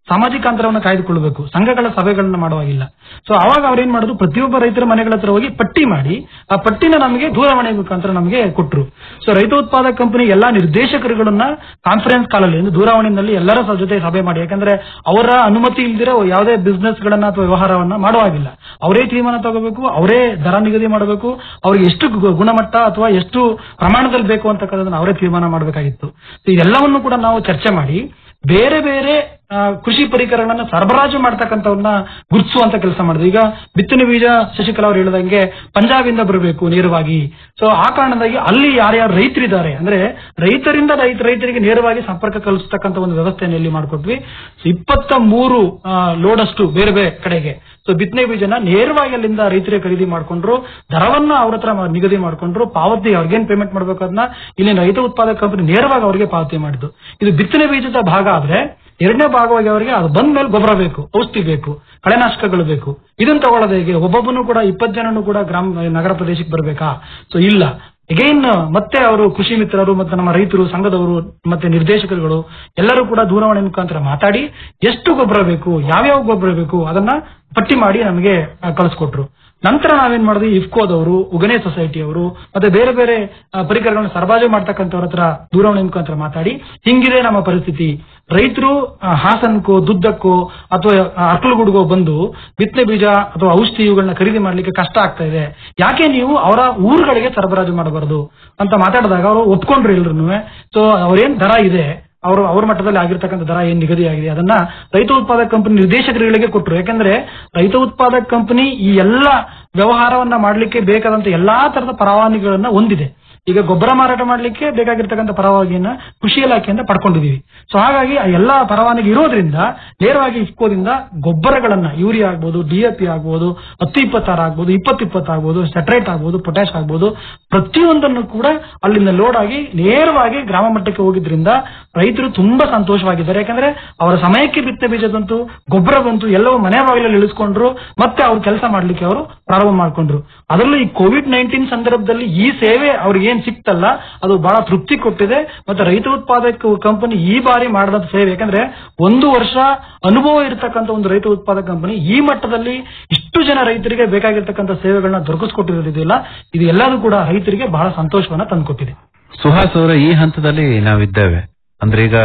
ಸಾಮಾಜಿಕ ಅಂತರವನ್ನು ಕಾಯ್ದುಕೊಳ್ಬೇಕು ಸಂಘಗಳ ಸಭೆಗಳನ್ನ ಮಾಡುವಾಗಿಲ್ಲ ಸೊ ಅವಾಗ ಅವ್ರೇನ್ ಮಾಡಿದ್ರು ಪ್ರತಿಯೊಬ್ಬ ರೈತರ ಮನೆಗಳ ಹತ್ರ ಹೋಗಿ ಪಟ್ಟಿ ಮಾಡಿ ಆ ಪಟ್ಟಿನ ನಮಗೆ ದೂರವಾಣಿ ಮುಖಾಂತರ ನಮಗೆ ಕೊಟ್ರು ಸೊ ರೈತ ಉತ್ಪಾದಕ ಕಂಪನಿ ಎಲ್ಲಾ ನಿರ್ದೇಶಕರುಗಳನ್ನ ಕಾನ್ಫರೆನ್ಸ್ ಕಾಲಲ್ಲಿ ಅಂದ್ರೆ ದೂರವಾಣಿನಲ್ಲಿ ಎಲ್ಲರ ಸ- ಜೊತೆ ಸಭೆ ಮಾಡಿ ಯಾಕಂದ್ರೆ ಅವರ ಅನುಮತಿ ಇಲ್ದಿರೋ ಯಾವುದೇ ಬಿಸ್ನೆಸ್ ಗಳನ್ನ ಅಥವಾ ವ್ಯವಹಾರವನ್ನ ಮಾಡುವಾಗಿಲ್ಲ ಅವರೇ ತೀರ್ಮಾನ ತಗೋಬೇಕು ಅವರೇ ದರ ನಿಗದಿ ಮಾಡಬೇಕು ಅವ್ರಿಗೆ ಎಷ್ಟು ಗು- ಗುಣಮಟ್ಟ ಅಥವಾ ಎಷ್ಟು ಪ್ರಮಾಣದಲ್ಲಿ ಬೇಕು ಅಂತಕ್ಕಂಥದ್ದನ್ನ ಅವರೇ ತೀರ್ಮಾನ ಮಾಡಬೇಕಾಗಿತ್ತು So ಇದೆಲ್ಲವನ್ನು ಕೂಡ ನಾವು ಚರ್ಚೆ ಮಾಡಿ ಬೇರೆ ಬೇರೆ ಆ, ಕೃಷಿ ಪರಿಕರಗಳನ್ನ ಸರಬರಾಜು ಮಾಡ್ತಕ್ಕಂಥವನ್ನ ಗುರುತಿಸುವಂತ ಕೆಲಸ ಮಾಡಿದ್ವಿ ಈಗ ಬಿತ್ತನೆ ಬೀಜ ಶಶಿಕಲಾ ಅವರು ಹೇಳಿದಂಗೆ ಪಂಜಾಬಿಂದ ಬರಬೇಕು ನೇರವಾಗಿ ಸೊ ಆ ಕಾರಣದಾಗಿ ಅಲ್ಲಿ ಯಾರ್ಯಾರು ರೈತರಿದ್ದಾರೆ ಅಂದ್ರೆ ರೈತರಿಂದ ರೈತ ರೈತರಿಗೆ ನೇರವಾಗಿ ಸಂಪರ್ಕ ಕಲ್ಪಿಸ್ತಕ್ಕಂಥ ಒಂದು ವ್ಯವಸ್ಥೆಯನ್ನು ಇಲ್ಲಿ ಮಾಡಿಕೊಟ್ವಿ ಸೊ ಇಪ್ಪತ್ತ ಮೂರು ಲೋಡ್ ಅಷ್ಟು ಬೇರೆ ಬೇರೆ ಕಡೆಗೆ ಸೊ ಬಿತ್ತನೆ ಬೀಜನ ನೇರವಾಗಿ ಅಲ್ಲಿಂದ ರೈತರೇ ಖರೀದಿ ಮಾಡ್ಕೊಂಡ್ರು ದರವನ್ನ ಅವ್ರ ಹತ್ರ ಮ- ನಿಗದಿ ಮಾಡ್ಕೊಂಡ್ರು ಪಾವತಿ ಅವ್ರಿಗೇನ್ ಪೇಮೆಂಟ್ ಮಾಡ್ಬೇಕು ಅದನ್ನ ಇಲ್ಲಿನ ರೈತ ಉತ್ಪಾದಕ ಕಂಪನಿ ನೇರವಾಗಿ ಅವರಿಗೆ ಪಾವತಿ ಮಾಡಿದ್ದು ಇದು ಬಿತ್ತನೆ ಬೀಜದ ಭಾಗ ಆದ್ರೆ ಎರಡನೇ ಭಾಗವಾಗಿ ಅವರಿಗೆ ಅದು ಬಂದ ಮೇಲೆ ಗೊಬ್ಬರ ಬೇಕು ಔಷಧಿ ಬೇಕು ಕಳೆನಾಶಕಗಳು ಬೇಕು ಇದನ್ನ ತಗೊಳ್ಳೋದು ಹೇಗೆ ಒಬ್ಬೊಬ್ಬನು ಕೂಡ ಇಪ್ಪತ್ತು ಜನನು ಕೂಡ ಗ್ರಾಮ ನಗರ ಪ್ರದೇಶಕ್ಕೆ ಬರ್ಬೇಕಾ ಸೊ ಇಲ್ಲ ಅಗೈನ್ ಮತ್ತೆ ಅವರು ಕೃಷಿ ಮಿತ್ರರು ಮತ್ತೆ ನಮ್ಮ ರೈತರು ಸಂಘದವರು ಮತ್ತೆ ನಿರ್ದೇಶಕರುಗಳು ಎಲ್ಲರೂ ಕೂಡ ದೂರವಾಣಿ ಮುಖಾಂತರ ಮಾತಾಡಿ ಎಷ್ಟು ಗೊಬ್ಬರ ಬೇಕು ಯಾವ್ಯಾವ ಗೊಬ್ಬರ ಬೇಕು ಅದನ್ನ ಪಟ್ಟಿ ಮಾಡಿ ನಮಗೆ ಆ, ಕಳಿಸ್ಕೊಟ್ರು ನಂತರ ನಾವೇನ್ ಮಾಡಿದ್ವಿ ಇಫ್ಕೋದವರು ಉಗನೆ ಸೊಸೈಟಿಯವರು ಮತ್ತೆ ಬೇರೆ ಬೇರೆ ಆ, ಪರಿಕರಗಳನ್ನ ಸರಬರಾಜು ಮಾಡ್ತಕ್ಕಂಥವ್ರ ಹತ್ರ ದೂರವಾಣಿ ಮುಖಾಂತರ ಮಾತಾಡಿ ಹಿಂಗಿದೆ ನಮ್ಮ ಪರಿಸ್ಥಿತಿ ರೈತರು ಆ, ಹಾಸನ್ಕೋ ದುದ್ದಕ್ಕೋ ಅಥವಾ ಅರ್ಕಲಗೂಡ್ಗೋ ಬಂದು ಬಿತ್ತನೆ ಬೀಜ ಅಥವಾ ಔಷಧಿ ಇವುಗಳನ್ನ ಖರೀದಿ ಮಾಡ್ಲಿಕ್ಕೆ ಕಷ್ಟ ಆಗ್ತಾ ಇದೆ ಯಾಕೆ ನೀವು ಅವರ ಊರುಗಳಿಗೆ ಸರಬರಾಜು ಮಾಡಬಾರದು ಅಂತ ಮಾತಾಡಿದಾಗ ಅವರು ಒಪ್ಕೊಂಡ್ರು ಎಲ್ರು ಸೊ ಅವ್ರೇನ್ ದರ ಇದೆ ಅವರು ಅವ್ರ ಮಟ್ಟದಲ್ಲಿ ಆಗಿರ್ತಕ್ಕಂಥ ದರ ಏನ್ ನಿಗದಿ ಆಗಿದೆ ಅದನ್ನ ರೈತ ಉತ್ಪಾದಕ ಕಂಪನಿ ನಿರ್ದೇಶಕರುಗಳಿಗೆ ಕೊಟ್ಟರು ಯಾಕಂದ್ರೆ ರೈತ ಉತ್ಪಾದಕ ಕಂಪನಿ ಈ ಎಲ್ಲ ವ್ಯವಹಾರವನ್ನ ಮಾಡ್ಲಿಕ್ಕೆ ಬೇಕಾದಂತ ಎಲ್ಲಾ ತರದ ಪರವಾನಗಿಗಳನ್ನ ಹೊಂದಿದೆ ಈಗ ಗೊಬ್ಬರ ಮಾರಾಟ ಮಾಡ್ಲಿಕ್ಕೆ ಬೇಕಾಗಿರ್ತಕ್ಕಂಥ ಪರವಾನಗಿಯನ್ನ ಕೃಷಿ ಇಲಾಖೆಯಿಂದ ಪಡ್ಕೊಂಡಿದೀವಿ ಸೊ ಹಾಗಾಗಿ ಆ ಎಲ್ಲಾ ಪರವಾನಗಿ ಇರೋದ್ರಿಂದ ನೇರವಾಗಿ ಇಫ್ಕೋದಿಂದ ಗೊಬ್ಬರಗಳನ್ನ ಯೂರಿಯಾ ಆಗ್ಬೋದು ಡಿಎಪಿ ಆಗ್ಬೋದು ಹತ್ತು ಇಪ್ಪತ್ತಾರು ಆಗ್ಬೋದು ಇಪ್ಪತ್ತು ಇಪ್ಪತ್ತು ಆಗ್ಬೋದು ಸೆಟ್ರೇಟ್ ಆಗ್ಬೋದು ಪೊಟ್ಯಾಶ್ ಆಗ್ಬೋದು ಪ್ರತಿಯೊಂದನ್ನು ಕೂಡ ಅಲ್ಲಿಂದ ಲೋಡ್ ಆಗಿ ನೇರವಾಗಿ ಗ್ರಾಮ ಮಟ್ಟಕ್ಕೆ ಹೋಗಿದ್ರಿಂದ ರೈತರು ತುಂಬಾ ಸಂತೋಷವಾಗಿದ್ದಾರೆ ಯಾಕಂದ್ರೆ ಅವರ ಸಮಯಕ್ಕೆ ಬಿತ್ತನೆ ಬೀಜ ಬಂತು ಗೊಬ್ಬರ ಬಂತು ಎಲ್ಲವೂ ಮನೆ ಬಾಗಿಲಲ್ಲಿ ಇಳಿಸ್ಕೊಂಡ್ರು ಮತ್ತೆ ಅವ್ರು ಕೆಲಸ ಮಾಡ್ಲಿಕ್ಕೆ ಅವರು ಪ್ರಾರಂಭ ಮಾಡ್ಕೊಂಡ್ರು ಅದರಲ್ಲೂ ಈ ಕೋವಿಡ್ ನೈನ್ಟೀನ್ ಸಂದರ್ಭದಲ್ಲಿ ಈ ಸೇವೆ ಅವ್ರಿಗೆ ಏನ್ ಸಿಕ್ತಲ್ಲ ಅದು ಬಹಳ ತೃಪ್ತಿ ಕೊಟ್ಟಿದೆ ಮತ್ತೆ ರೈತ ಉತ್ಪಾದಕ ಕಂಪನಿ ಈ ಬಾರಿ ಮಾಡಿದಂತ ಸೇವೆ ಯಾಕಂದ್ರೆ ಒಂದು ವರ್ಷ ಅನುಭವ ಇರತಕ್ಕಂತ ಒಂದು ರೈತ ಉತ್ಪಾದಕ ಕಂಪನಿ ಈ ಮಟ್ಟದಲ್ಲಿ ಇಷ್ಟು ಜನ ರೈತರಿಗೆ ಬೇಕಾಗಿರ್ತಕ್ಕಂಥ ಸೇವೆಗಳನ್ನ ದೊರಕಿಸ್ಕೊಟ್ಟಿರೋದಿದೆಯಲ್ಲ ಇದು ಎಲ್ಲದೂ ಕೂಡ ರೈತರಿಗೆ ಬಹಳ ಸಂತೋಷವನ್ನ ತಂದುಕೊಟ್ಟಿದೆ ಸುಹಾಸ್ ಅವರ ಈ ಹಂತದಲ್ಲಿ ನಾವಿದ್ದೇವೆ ಅಂದ್ರೆ ಈಗ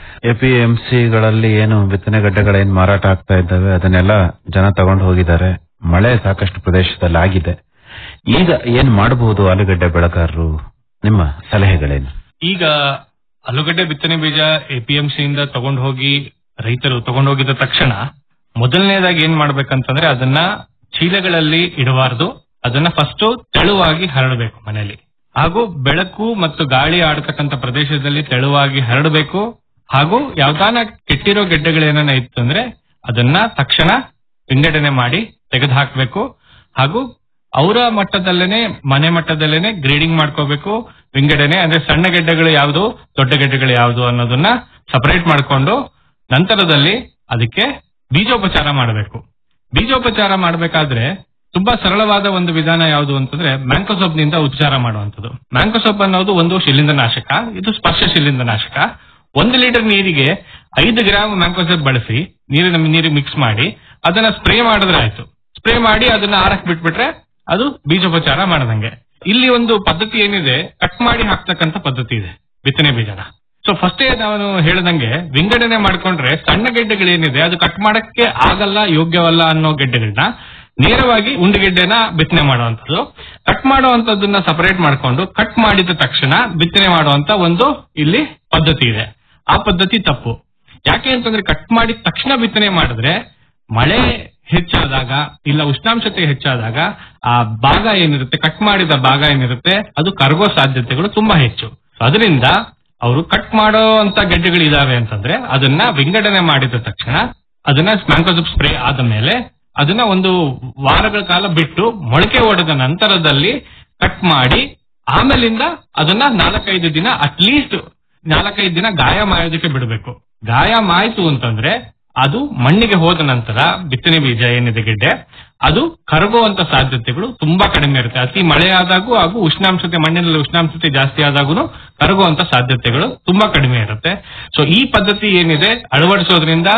ಎಪಿಎಂಸಿಗಳಲ್ಲಿ ಏನು ಬಿತ್ತನೆ ಗಡ್ಡೆಗಳೇನು ಮಾರಾಟ ಆಗ್ತಾ ಇದ್ದಾವೆ ಅದನ್ನೆಲ್ಲ ಜನ ತಗೊಂಡು ಹೋಗಿದ್ದಾರೆ ಮಳೆ ಸಾಕಷ್ಟು ಪ್ರದೇಶದಲ್ಲಿ ಆಗಿದೆ ಈಗ ಏನ್ ಮಾಡಬಹುದು ಆಲೂಗಡ್ಡೆ ಬೆಳೆಗಾರರು ನಿಮ್ಮ ಸಲಹೆಗಳೇನು ಈಗ ಆಲೂಗಡ್ಡೆ ಬಿತ್ತನೆ ಬೀಜ ಎಪಿಎಂಸಿ ಇಂದ ತಗೊಂಡು ಹೋಗಿ ರೈತರು ತಗೊಂಡು ಹೋಗಿದ ತಕ್ಷಣ ಮೊದಲನೇದಾಗಿ ಏನ್ ಮಾಡ್ಬೇಕಂತಂದ್ರೆ ಅದನ್ನ ಚೀಲಗಳಲ್ಲಿ ಇಡಬಾರ್ದು ಅದನ್ನ ಫಸ್ಟ್ ತೆಳುವಾಗಿ ಹರಡಬೇಕು ಮನೆಯಲ್ಲಿ ಹಾಗೂ ಬೆಳಕು ಮತ್ತು ಗಾಳಿ ಆಡತಕ್ಕಂತ ಪ್ರದೇಶದಲ್ಲಿ ತೆಳುವಾಗಿ ಹರಡಬೇಕು ಹಾಗೂ ಯಾವ್ದಾನ ಕೆಟ್ಟಿರೋ ಗೆಡ್ಡೆಗಳೇನ ಇತ್ತು ಅಂದ್ರೆ ಅದನ್ನ ತಕ್ಷಣ ವಿಂಗಡಣೆ ಮಾಡಿ ತೆಗೆದು ಹಾಕ್ಬೇಕು ಹಾಗೂ ಅವರ ಮಟ್ಟದಲ್ಲೇನೆ ಮನೆ ಮಟ್ಟದಲ್ಲೇನೆ ಗ್ರೇಡಿಂಗ್ ಮಾಡ್ಕೋಬೇಕು ವಿಂಗಡಣೆ ಅಂದ್ರೆ ಸಣ್ಣ ಗೆಡ್ಡೆಗಳು ಯಾವುದು ದೊಡ್ಡ ಗೆಡ್ಡೆಗಳು ಯಾವುದು ಅನ್ನೋದನ್ನ ಸಪರೇಟ್ ಮಾಡ್ಕೊಂಡು ನಂತರದಲ್ಲಿ ಅದಕ್ಕೆ ಬೀಜೋಪಚಾರ ಮಾಡಬೇಕು ಬೀಜೋಪಚಾರ ಮಾಡಬೇಕಾದ್ರೆ ತುಂಬಾ ಸರಳವಾದ ಒಂದು ವಿಧಾನ ಯಾವುದು ಅಂತಂದ್ರೆ ಮ್ಯಾಂಕೋಸೋಪ್ ನಿಂದ ಉಪಚಾರ ಮಾಡುವಂತದ್ದು ಮ್ಯಾಂಕೋಸೋಪ್ ಅನ್ನೋದು ಒಂದು ಶಿಲಿಂದನಾಶಕ ಇದು ಸ್ಪರ್ಶ ಶಿಲಿಂದನಾಶಕ ಒಂದು ಲೀಟರ್ ನೀರಿಗೆ ಐದು ಗ್ರಾಮ್ ಮ್ಯಾಂಕೋಸೋಪ್ ಬಳಸಿ ನೀರಿನ ನೀರಿಗೆ ಮಿಕ್ಸ್ ಮಾಡಿ ಅದನ್ನ ಸ್ಪ್ರೇ ಮಾಡಿದ್ರೆ ಆಯ್ತು ಸ್ಪ್ರೇ ಮಾಡಿ ಅದನ್ನ ಆರಕ್ ಬಿಟ್ಬಿಟ್ರೆ ಅದು ಬೀಜೋಪಚಾರ ಮಾಡದಂಗೆ ಇಲ್ಲಿ ಒಂದು ಪದ್ಧತಿ ಏನಿದೆ ಕಟ್ ಮಾಡಿ ಹಾಕ್ತಕ್ಕಂತ ಪದ್ಧತಿ ಇದೆ ಬಿತ್ತನೆ ಬೀಜನ ಸೊ ಫಸ್ಟೇ ನಾನು ಹೇಳ್ದಂಗೆ ವಿಂಗಡಣೆ ಮಾಡ್ಕೊಂಡ್ರೆ ಸಣ್ಣ ಗೆಡ್ಡೆಗಳೇನಿದೆ ಅದು ಕಟ್ ಮಾಡಕ್ಕೆ ಆಗಲ್ಲ ಯೋಗ್ಯವಲ್ಲ ಅನ್ನೋ ಗೆಡ್ಡೆಗಳನ್ನ ನೇರವಾಗಿ ಉಂಡುಗೆಡ್ಡೆನ ಬಿತ್ತನೆ ಮಾಡುವಂತದ್ದು ಕಟ್ ಮಾಡುವಂತದ್ದನ್ನ ಸಪರೇಟ್ ಮಾಡ್ಕೊಂಡು ಕಟ್ ಮಾಡಿದ ತಕ್ಷಣ ಬಿತ್ತನೆ ಮಾಡುವಂತ ಒಂದು ಇಲ್ಲಿ ಪದ್ಧತಿ ಇದೆ ಆ ಪದ್ಧತಿ ತಪ್ಪು ಯಾಕೆ ಅಂತಂದ್ರೆ ಕಟ್ ಮಾಡಿದ ತಕ್ಷಣ ಬಿತ್ತನೆ ಮಾಡಿದ್ರೆ ಮಳೆ ಹೆಚ್ಚಾದಾಗ ಇಲ್ಲ ಉಷ್ಣಾಂಶತೆ ಹೆಚ್ಚಾದಾಗ ಆ ಭಾಗ ಏನಿರುತ್ತೆ ಕಟ್ ಮಾಡಿದ ಭಾಗ ಏನಿರುತ್ತೆ ಅದು ಕರಗೋ ಸಾಧ್ಯತೆಗಳು ತುಂಬಾ ಹೆಚ್ಚು ಅದರಿಂದ ಅವರು ಕಟ್ ಮಾಡೋ ಅಂತ ಗೆಡ್ಡೆಗಳು ಇದಾವೆ ಅಂತಂದ್ರೆ ಅದನ್ನ ವಿಂಗಡಣೆ ಮಾಡಿದ ತಕ್ಷಣ ಅದನ್ನ ಮ್ಯಾಂಕೋಸಪ್ ಸ್ಪ್ರೇ ಆದ ಮೇಲೆ ಅದನ್ನ ಒಂದು ವಾರಗಳ ಕಾಲ ಬಿಟ್ಟು ಮೊಳಕೆ ಹೊಡೆದ ನಂತರದಲ್ಲಿ ಕಟ್ ಮಾಡಿ ಆಮೇಲಿಂದ ಅದನ್ನ ನಾಲ್ಕೈದು ದಿನ ಅಟ್ಲೀಸ್ಟ್ ನಾಲ್ಕೈದು ದಿನ ಗಾಯ ಮಾಯೋದಕ್ಕೆ ಬಿಡಬೇಕು ಗಾಯ ಮಾಯ್ತು ಅಂತಂದ್ರೆ ಅದು ಮಣ್ಣಿಗೆ ಹೋದ ನಂತರ ಬಿತ್ತನೆ ಬೀಜ ಏನಿದೆ ಗೆಡ್ಡೆ ಅದು ಕರಗುವಂತ ಸಾಧ್ಯತೆಗಳು ತುಂಬಾ ಕಡಿಮೆ ಇರುತ್ತೆ ಅತಿ ಮಳೆ ಆದಾಗೂ ಹಾಗೂ ಉಷ್ಣಾಂಶತೆ ಮಣ್ಣಿನಲ್ಲಿ ಉಷ್ಣಾಂಶತೆ ಜಾಸ್ತಿ ಆದಾಗೂ ಕರಗುವಂತ ಸಾಧ್ಯತೆಗಳು ತುಂಬಾ ಕಡಿಮೆ ಇರುತ್ತೆ ಸೊ ಈ ಪದ್ಧತಿ ಏನಿದೆ ಅಳವಡಿಸೋದ್ರಿಂದ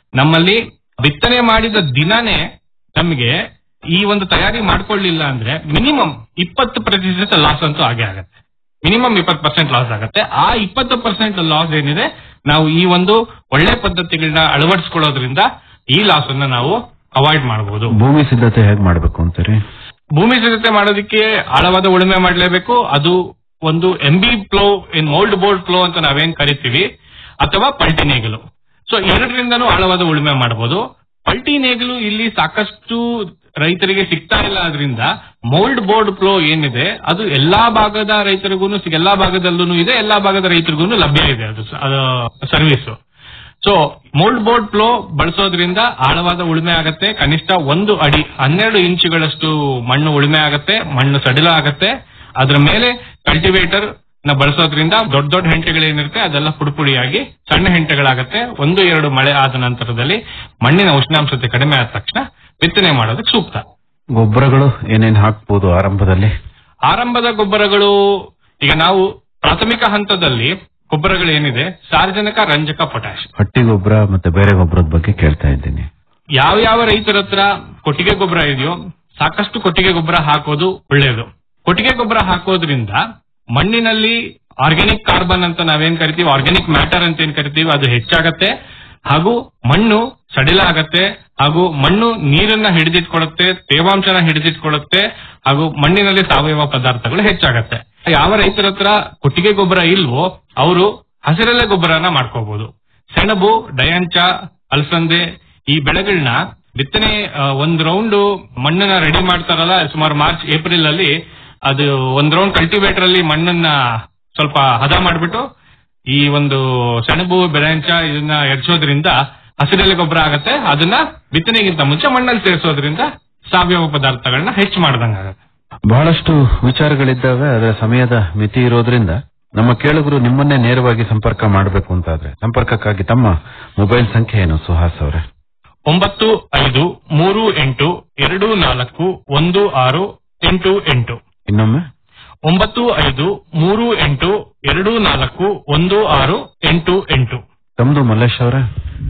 ನಮ್ಮಲ್ಲಿ ಬಿತ್ತನೆ ಮಾಡಿದ ದಿನನೇ ನಮಗೆ ಈ ಒಂದು ತಯಾರಿ ಮಾಡ್ಕೊಳ್ಳಿಲ್ಲ ಅಂದ್ರೆ ಮಿನಿಮಮ್ ಇಪ್ಪತ್ತು ಪ್ರತಿಶತ ಲಾಸ್ ಅಂತೂ ಆಗೇ ಆಗತ್ತೆ ಮಿನಿಮಮ್ ಇಪ್ಪತ್ತು ಪರ್ಸೆಂಟ್ ಲಾಸ್ ಆಗುತ್ತೆ ಆ ಇಪ್ಪತ್ತು ಪರ್ಸೆಂಟ್ ಲಾಸ್ ಏನಿದೆ ನಾವು ಈ ಒಂದು ಒಳ್ಳೆ ಪದ್ಧತಿಗಳನ್ನ ಅಳವಡಿಸ್ಕೊಳ್ಳೋದ್ರಿಂದ ಈ ಲಾಸ್ ಅನ್ನ ನಾವು ಅವಾಯ್ಡ್ ಮಾಡಬಹುದು ಭೂಮಿ ಸಿದ್ಧತೆ ಹೇಗ್ ಮಾಡ್ಬೇಕು ಅಂತೀರಿ ಭೂಮಿ ಸಿದ್ಧತೆ ಮಾಡೋದಕ್ಕೆ ಆಳವಾದ ಉಳುಮೆ ಮಾಡಲೇಬೇಕು ಅದು ಒಂದು MB plough in mould board plough ಅಂತ ನಾವೇನ್ ಕರಿತೀವಿ ಅಥವಾ ಪಲ್ಟಿ ನೇಗಿಲು ಸೊ ಎರಡರಿಂದನೂ ಆಳವಾದ ಉಳುಮೆ ಮಾಡಬಹುದು ಪಲ್ಟಿ ನೇಗಿಲು ಇಲ್ಲಿ ಸಾಕಷ್ಟು ರೈತರಿಗೆ ಸಿಗ್ತಾ ಇಲ್ಲ ಅದರಿಂದ ಮೋಲ್ಡ್ ಬೋರ್ಡ್ ಫ್ಲೋ ಏನಿದೆ ಅದು ಎಲ್ಲಾ ಭಾಗದ ರೈತರಿಗೂ ಎಲ್ಲಾ ಭಾಗದಲ್ಲೂ ಇದೆ ಎಲ್ಲಾ ಭಾಗದ ರೈತರಿಗೂ ಲಭ್ಯ ಇದೆ ಅದು service so mould board plough ಬಳಸೋದ್ರಿಂದ ಆಳವಾದ ಉಳುಮೆ ಆಗತ್ತೆ ಕನಿಷ್ಠ ಒಂದು ಅಡಿ ಹನ್ನೆರಡು ಇಂಚುಗಳಷ್ಟು ಮಣ್ಣು ಉಳುಮೆ ಆಗತ್ತೆ ಮಣ್ಣು ಸಡಿಲ ಆಗತ್ತೆ ಅದ್ರ ಮೇಲೆ ಕಲ್ಟಿವೇಟರ್ ನ ಬಳಸೋದ್ರಿಂದ ದೊಡ್ಡ ದೊಡ್ಡ ಹೆಂಟೆಗಳೇನಿರುತ್ತೆ ಅದೆಲ್ಲ ಪುಡಿಪುಡಿಯಾಗಿ ಸಣ್ಣ ಹೆಂಟೆಗಳಾಗತ್ತೆ ಒಂದು ಎರಡು ಮಳೆ ಆದ ನಂತರದಲ್ಲಿ ಮಣ್ಣಿನ ಉಷ್ಣಾಂಶತೆ ಕಡಿಮೆ ಆದ ತಕ್ಷಣ ಬಿತ್ತನೆ ಮಾಡೋದಕ್ಕೆ ಸೂಕ್ತ ಗೊಬ್ಬರಗಳು ಏನೇನ್ ಹಾಕ್ಬೋದು ಆರಂಭದಲ್ಲಿ ಆರಂಭದ ಗೊಬ್ಬರಗಳು ಈಗ ನಾವು ಪ್ರಾಥಮಿಕ ಹಂತದಲ್ಲಿ ಗೊಬ್ಬರಗಳು ಏನಿದೆ ಸಾರ್ವಜನಿಕ ರಂಜಕ ಪೊಟ್ಯಾಶ್ ಹಟ್ಟಿ ಗೊಬ್ಬರ ಮತ್ತೆ ಬೇರೆ ಗೊಬ್ಬರದ ಬಗ್ಗೆ ಕೇಳ್ತಾ ಇದ್ದೀನಿ ಯಾವ ಯಾವ ರೈತರ ಹತ್ರ ಕೊಟ್ಟಿಗೆ ಗೊಬ್ಬರ ಇದೆಯೋ ಸಾಕಷ್ಟು ಕೊಟ್ಟಿಗೆ ಗೊಬ್ಬರ ಹಾಕೋದು ಒಳ್ಳೆಯದು ಕೊಟ್ಟಿಗೆ ಗೊಬ್ಬರ ಹಾಕೋದ್ರಿಂದ ಮಣ್ಣಿನಲ್ಲಿ ಆರ್ಗ್ಯಾನಿಕ್ ಕಾರ್ಬನ್ ಅಂತ ನಾವೇನ್ ಕರಿತೀವಿ ಆರ್ಗ್ಯಾನಿಕ್ ಮ್ಯಾಟರ್ ಅಂತ ಏನ್ ಕರಿತೀವಿ ಅದು ಹೆಚ್ಚಾಗತ್ತೆ ಹಾಗೂ ಮಣ್ಣು ಸಡಿಲ ಆಗತ್ತೆ ಹಾಗೂ ಮಣ್ಣು ನೀರನ್ನ ಹಿಡಿದಿಟ್ಕೊಳ್ಳುತ್ತೆ ತೇವಾಂಶನ ಹಿಡಿದಿಟ್ಕೊಳ್ಳುತ್ತೆ ಹಾಗೂ ಮಣ್ಣಿನಲ್ಲಿ ಸಾವಯವ ಪದಾರ್ಥಗಳು ಹೆಚ್ಚಾಗತ್ತೆ ಯಾವ ರೈತರ ಹತ್ರ ಕೊಟ್ಟಿಗೆ ಗೊಬ್ಬರ ಇಲ್ವೋ ಅವರು ಹಸಿರೆಲೆ ಗೊಬ್ಬರನ ಮಾಡ್ಕೋಬಹುದು ಸೆಣಬು ಡಯಾಂಚ ಅಲಸಂದೆ ಈ ಬೆಳೆಗಳನ್ನ ಬಿತ್ತನೆ ಆ, ಒಂದ್ ರೌಂಡ್ ಮಣ್ಣನ್ನ ರೆಡಿ ಮಾಡ್ತಾರಲ್ಲ ಸುಮಾರು ಮಾರ್ಚ್ ಏಪ್ರಿಲ್ ಅಲ್ಲಿ ಅದು ಒಂದ್ ರೌಂಡ್ ಕಲ್ಟಿವೇಟರ್ ಅಲ್ಲಿ ಮಣ್ಣನ್ನ ಸ್ವಲ್ಪ ಹದ ಮಾಡ್ಬಿಟ್ಟು ಈ ಒಂದು ಸೆಣಬು ಬೆಳೆಂಚ ಇದನ್ನ ಎಡ್ಸೋದ್ರಿಂದ ಹಸಿರೆಲೆ ಗೊಬ್ಬರ ಆಗತ್ತೆ ಅದನ್ನ ಬಿತ್ತನೆಗಿಂತ ಮುಂಚೆ ಮಣ್ಣಲ್ಲಿ ಸೇರಿಸೋದ್ರಿಂದ ಸಾವಯವ ಪದಾರ್ಥಗಳನ್ನ ಹೆಚ್ಚು ಮಾಡ್ದಂಗಾಗತ್ತೆ ಬಹಳಷ್ಟು ವಿಚಾರಗಳಿದ್ದಾವೆ ಅದರ ಸಮಯದ ಮಿತಿ ಇರೋದ್ರಿಂದ ನಮ್ಮ ಕೇಳುಗರು ನಿಮ್ಮನ್ನೇ ನೇರವಾಗಿ ಸಂಪರ್ಕ ಮಾಡಬೇಕು ಅಂತಾದ್ರೆ ಸಂಪರ್ಕಕ್ಕಾಗಿ ತಮ್ಮ ಮೊಬೈಲ್ ಸಂಖ್ಯೆ ಏನು ಸುಹಾಸ್ ಅವರೇ ಒಂಬತ್ತು ಐದು ಮೂರು ಎಂಟು ಎರಡು ನಾಲ್ಕು ಒಂದು ಆರು ಎಂಟು ಎಂಟು ಇನ್ನೊಮ್ಮೆ ಒಂಬತ್ತು ಐದು ಮೂರು ಎಂಟು ಎರಡು ನಾಲ್ಕು ಒಂದು ಆರು ಎಂಟು ಎಂಟು ತಮ್ದು ಮಲ್ಲೇಶ್ ಅವರೇ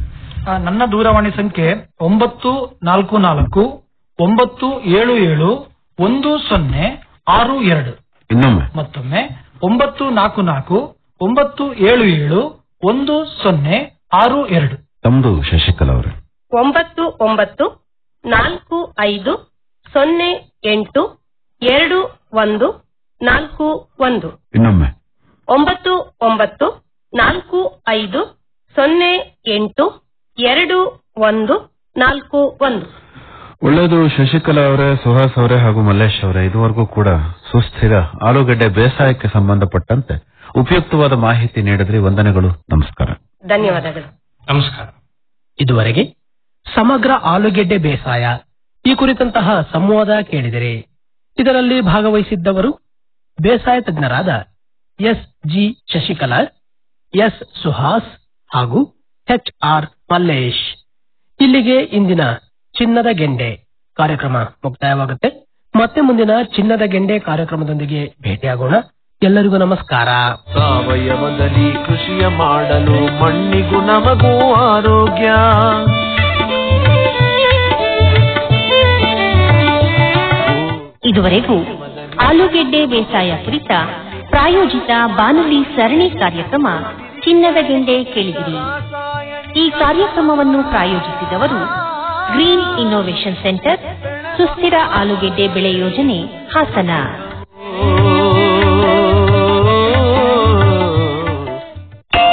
ಆ, ನನ್ನ ದೂರವಾಣಿ ಸಂಖ್ಯೆ ಒಂಬತ್ತು ನಾಲ್ಕು ನಾಲ್ಕು ಒಂಬತ್ತು ಏಳು ಏಳು ಒಂದು ಸೊನ್ನೆ ಆರು ಎರಡು ಇನ್ನೊಮ್ಮೆ ಮತ್ತೊಮ್ಮೆ ಒಂಬತ್ತು ನಾಲ್ಕು ನಾಲ್ಕು ಒಂಬತ್ತು ಏಳು ಏಳು ಒಂದು ಸೊನ್ನೆ ಆರು ಎರಡು ತಮ್ದು ಶಶಿಕಲಾ ಅವರೇ ಒಂಬತ್ತು ಒಂಬತ್ತು ನಾಲ್ಕು ಐದು ಸೊನ್ನೆ ಎಂಟು ಎರಡು ಒಂದು ನಾಲ್ಕು ಒಂದು ಇನ್ನೊಮ್ಮೆ ಒಂಬತ್ತು ಒಂಬತ್ತು ನಾಲ್ಕು ಐದು ಸೊನ್ನೆ ಎಂಟು ಎರಡು ಒಂದು ನಾಲ್ಕು ಒಂದು ಒಳ್ಳೆಯದು ಶಶಿಕಲಾ ಅವರೇ ಸುಹಾಸ್ ಅವರೇ ಹಾಗೂ ಮಲ್ಲೇಶ್ ಅವರೇ ಇದುವರೆಗೂ ಕೂಡ ಸುಸ್ಥಿರ ಆಲೂಗಡ್ಡೆ ಬೇಸಾಯಕ್ಕೆ ಸಂಬಂಧಪಟ್ಟಂತೆ ಉಪಯುಕ್ತವಾದ ಮಾಹಿತಿ ನೀಡಿದ್ರಿ ವಂದನೆಗಳು ನಮಸ್ಕಾರ ಧನ್ಯವಾದಗಳು ನಮಸ್ಕಾರ ಇದುವರೆಗೆ ಸಮಗ್ರ ಆಲೂಗೆಡ್ಡೆ ಬೇಸಾಯ ಈ ಕುರಿತಂತಹ ಸಂವಾದ ಕೇಳಿದಿರಿ ಇದರಲ್ಲಿ ಭಾಗವಹಿಸಿದ್ದವರು ಬೇಸಾಯ ತಜ್ಞರಾದ S G Shashikala S Suhas ಹಾಗೂ ಎಚ್ ಆರ್ ಮಲ್ಲೇಶ್ ಇಲ್ಲಿಗೆ ಇಂದಿನ ಚಿನ್ನದ ಗೆಂಡೆ ಕಾರ್ಯಕ್ರಮ ಮುಕ್ತಾಯವಾಗುತ್ತೆ ಮತ್ತೆ ಮುಂದಿನ ಚಿನ್ನದ ಗೆಂಡೆ ಕಾರ್ಯಕ್ರಮದೊಂದಿಗೆ ಭೇಟಿಯಾಗೋಣ ಎಲ್ಲರಿಗೂ ನಮಸ್ಕಾರ ಸಾವಯವದಲ್ಲಿ ಕೃಷಿಯ ಮಾಡಲು ಮಣ್ಣಿಗೂ ನಮಗೂ ಆರೋಗ್ಯ ಇದುವರೆಗೂ ಆಲೂಗೆಡ್ಡೆ ಬೇಸಾಯ ಕುರಿತ ಪ್ರಾಯೋಜಿತ ಬಾನುಲಿ ಸರಣಿ ಕಾರ್ಯಕ್ರಮ ಚಿನ್ನದ ಗೆಂಡೆ ಕೇಳಿದಿರಿ ಈ ಕಾರ್ಯಕ್ರಮವನ್ನು ಪ್ರಾಯೋಜಿಸಿದವರು ಗ್ರೀನ್ ಇನ್ನೋವೇಷನ್ ಸೆಂಟರ್ ಸುಸ್ಥಿರ ಆಲೂಗೆಡ್ಡೆ ಬೆಳೆ ಯೋಜನೆ ಹಾಸನ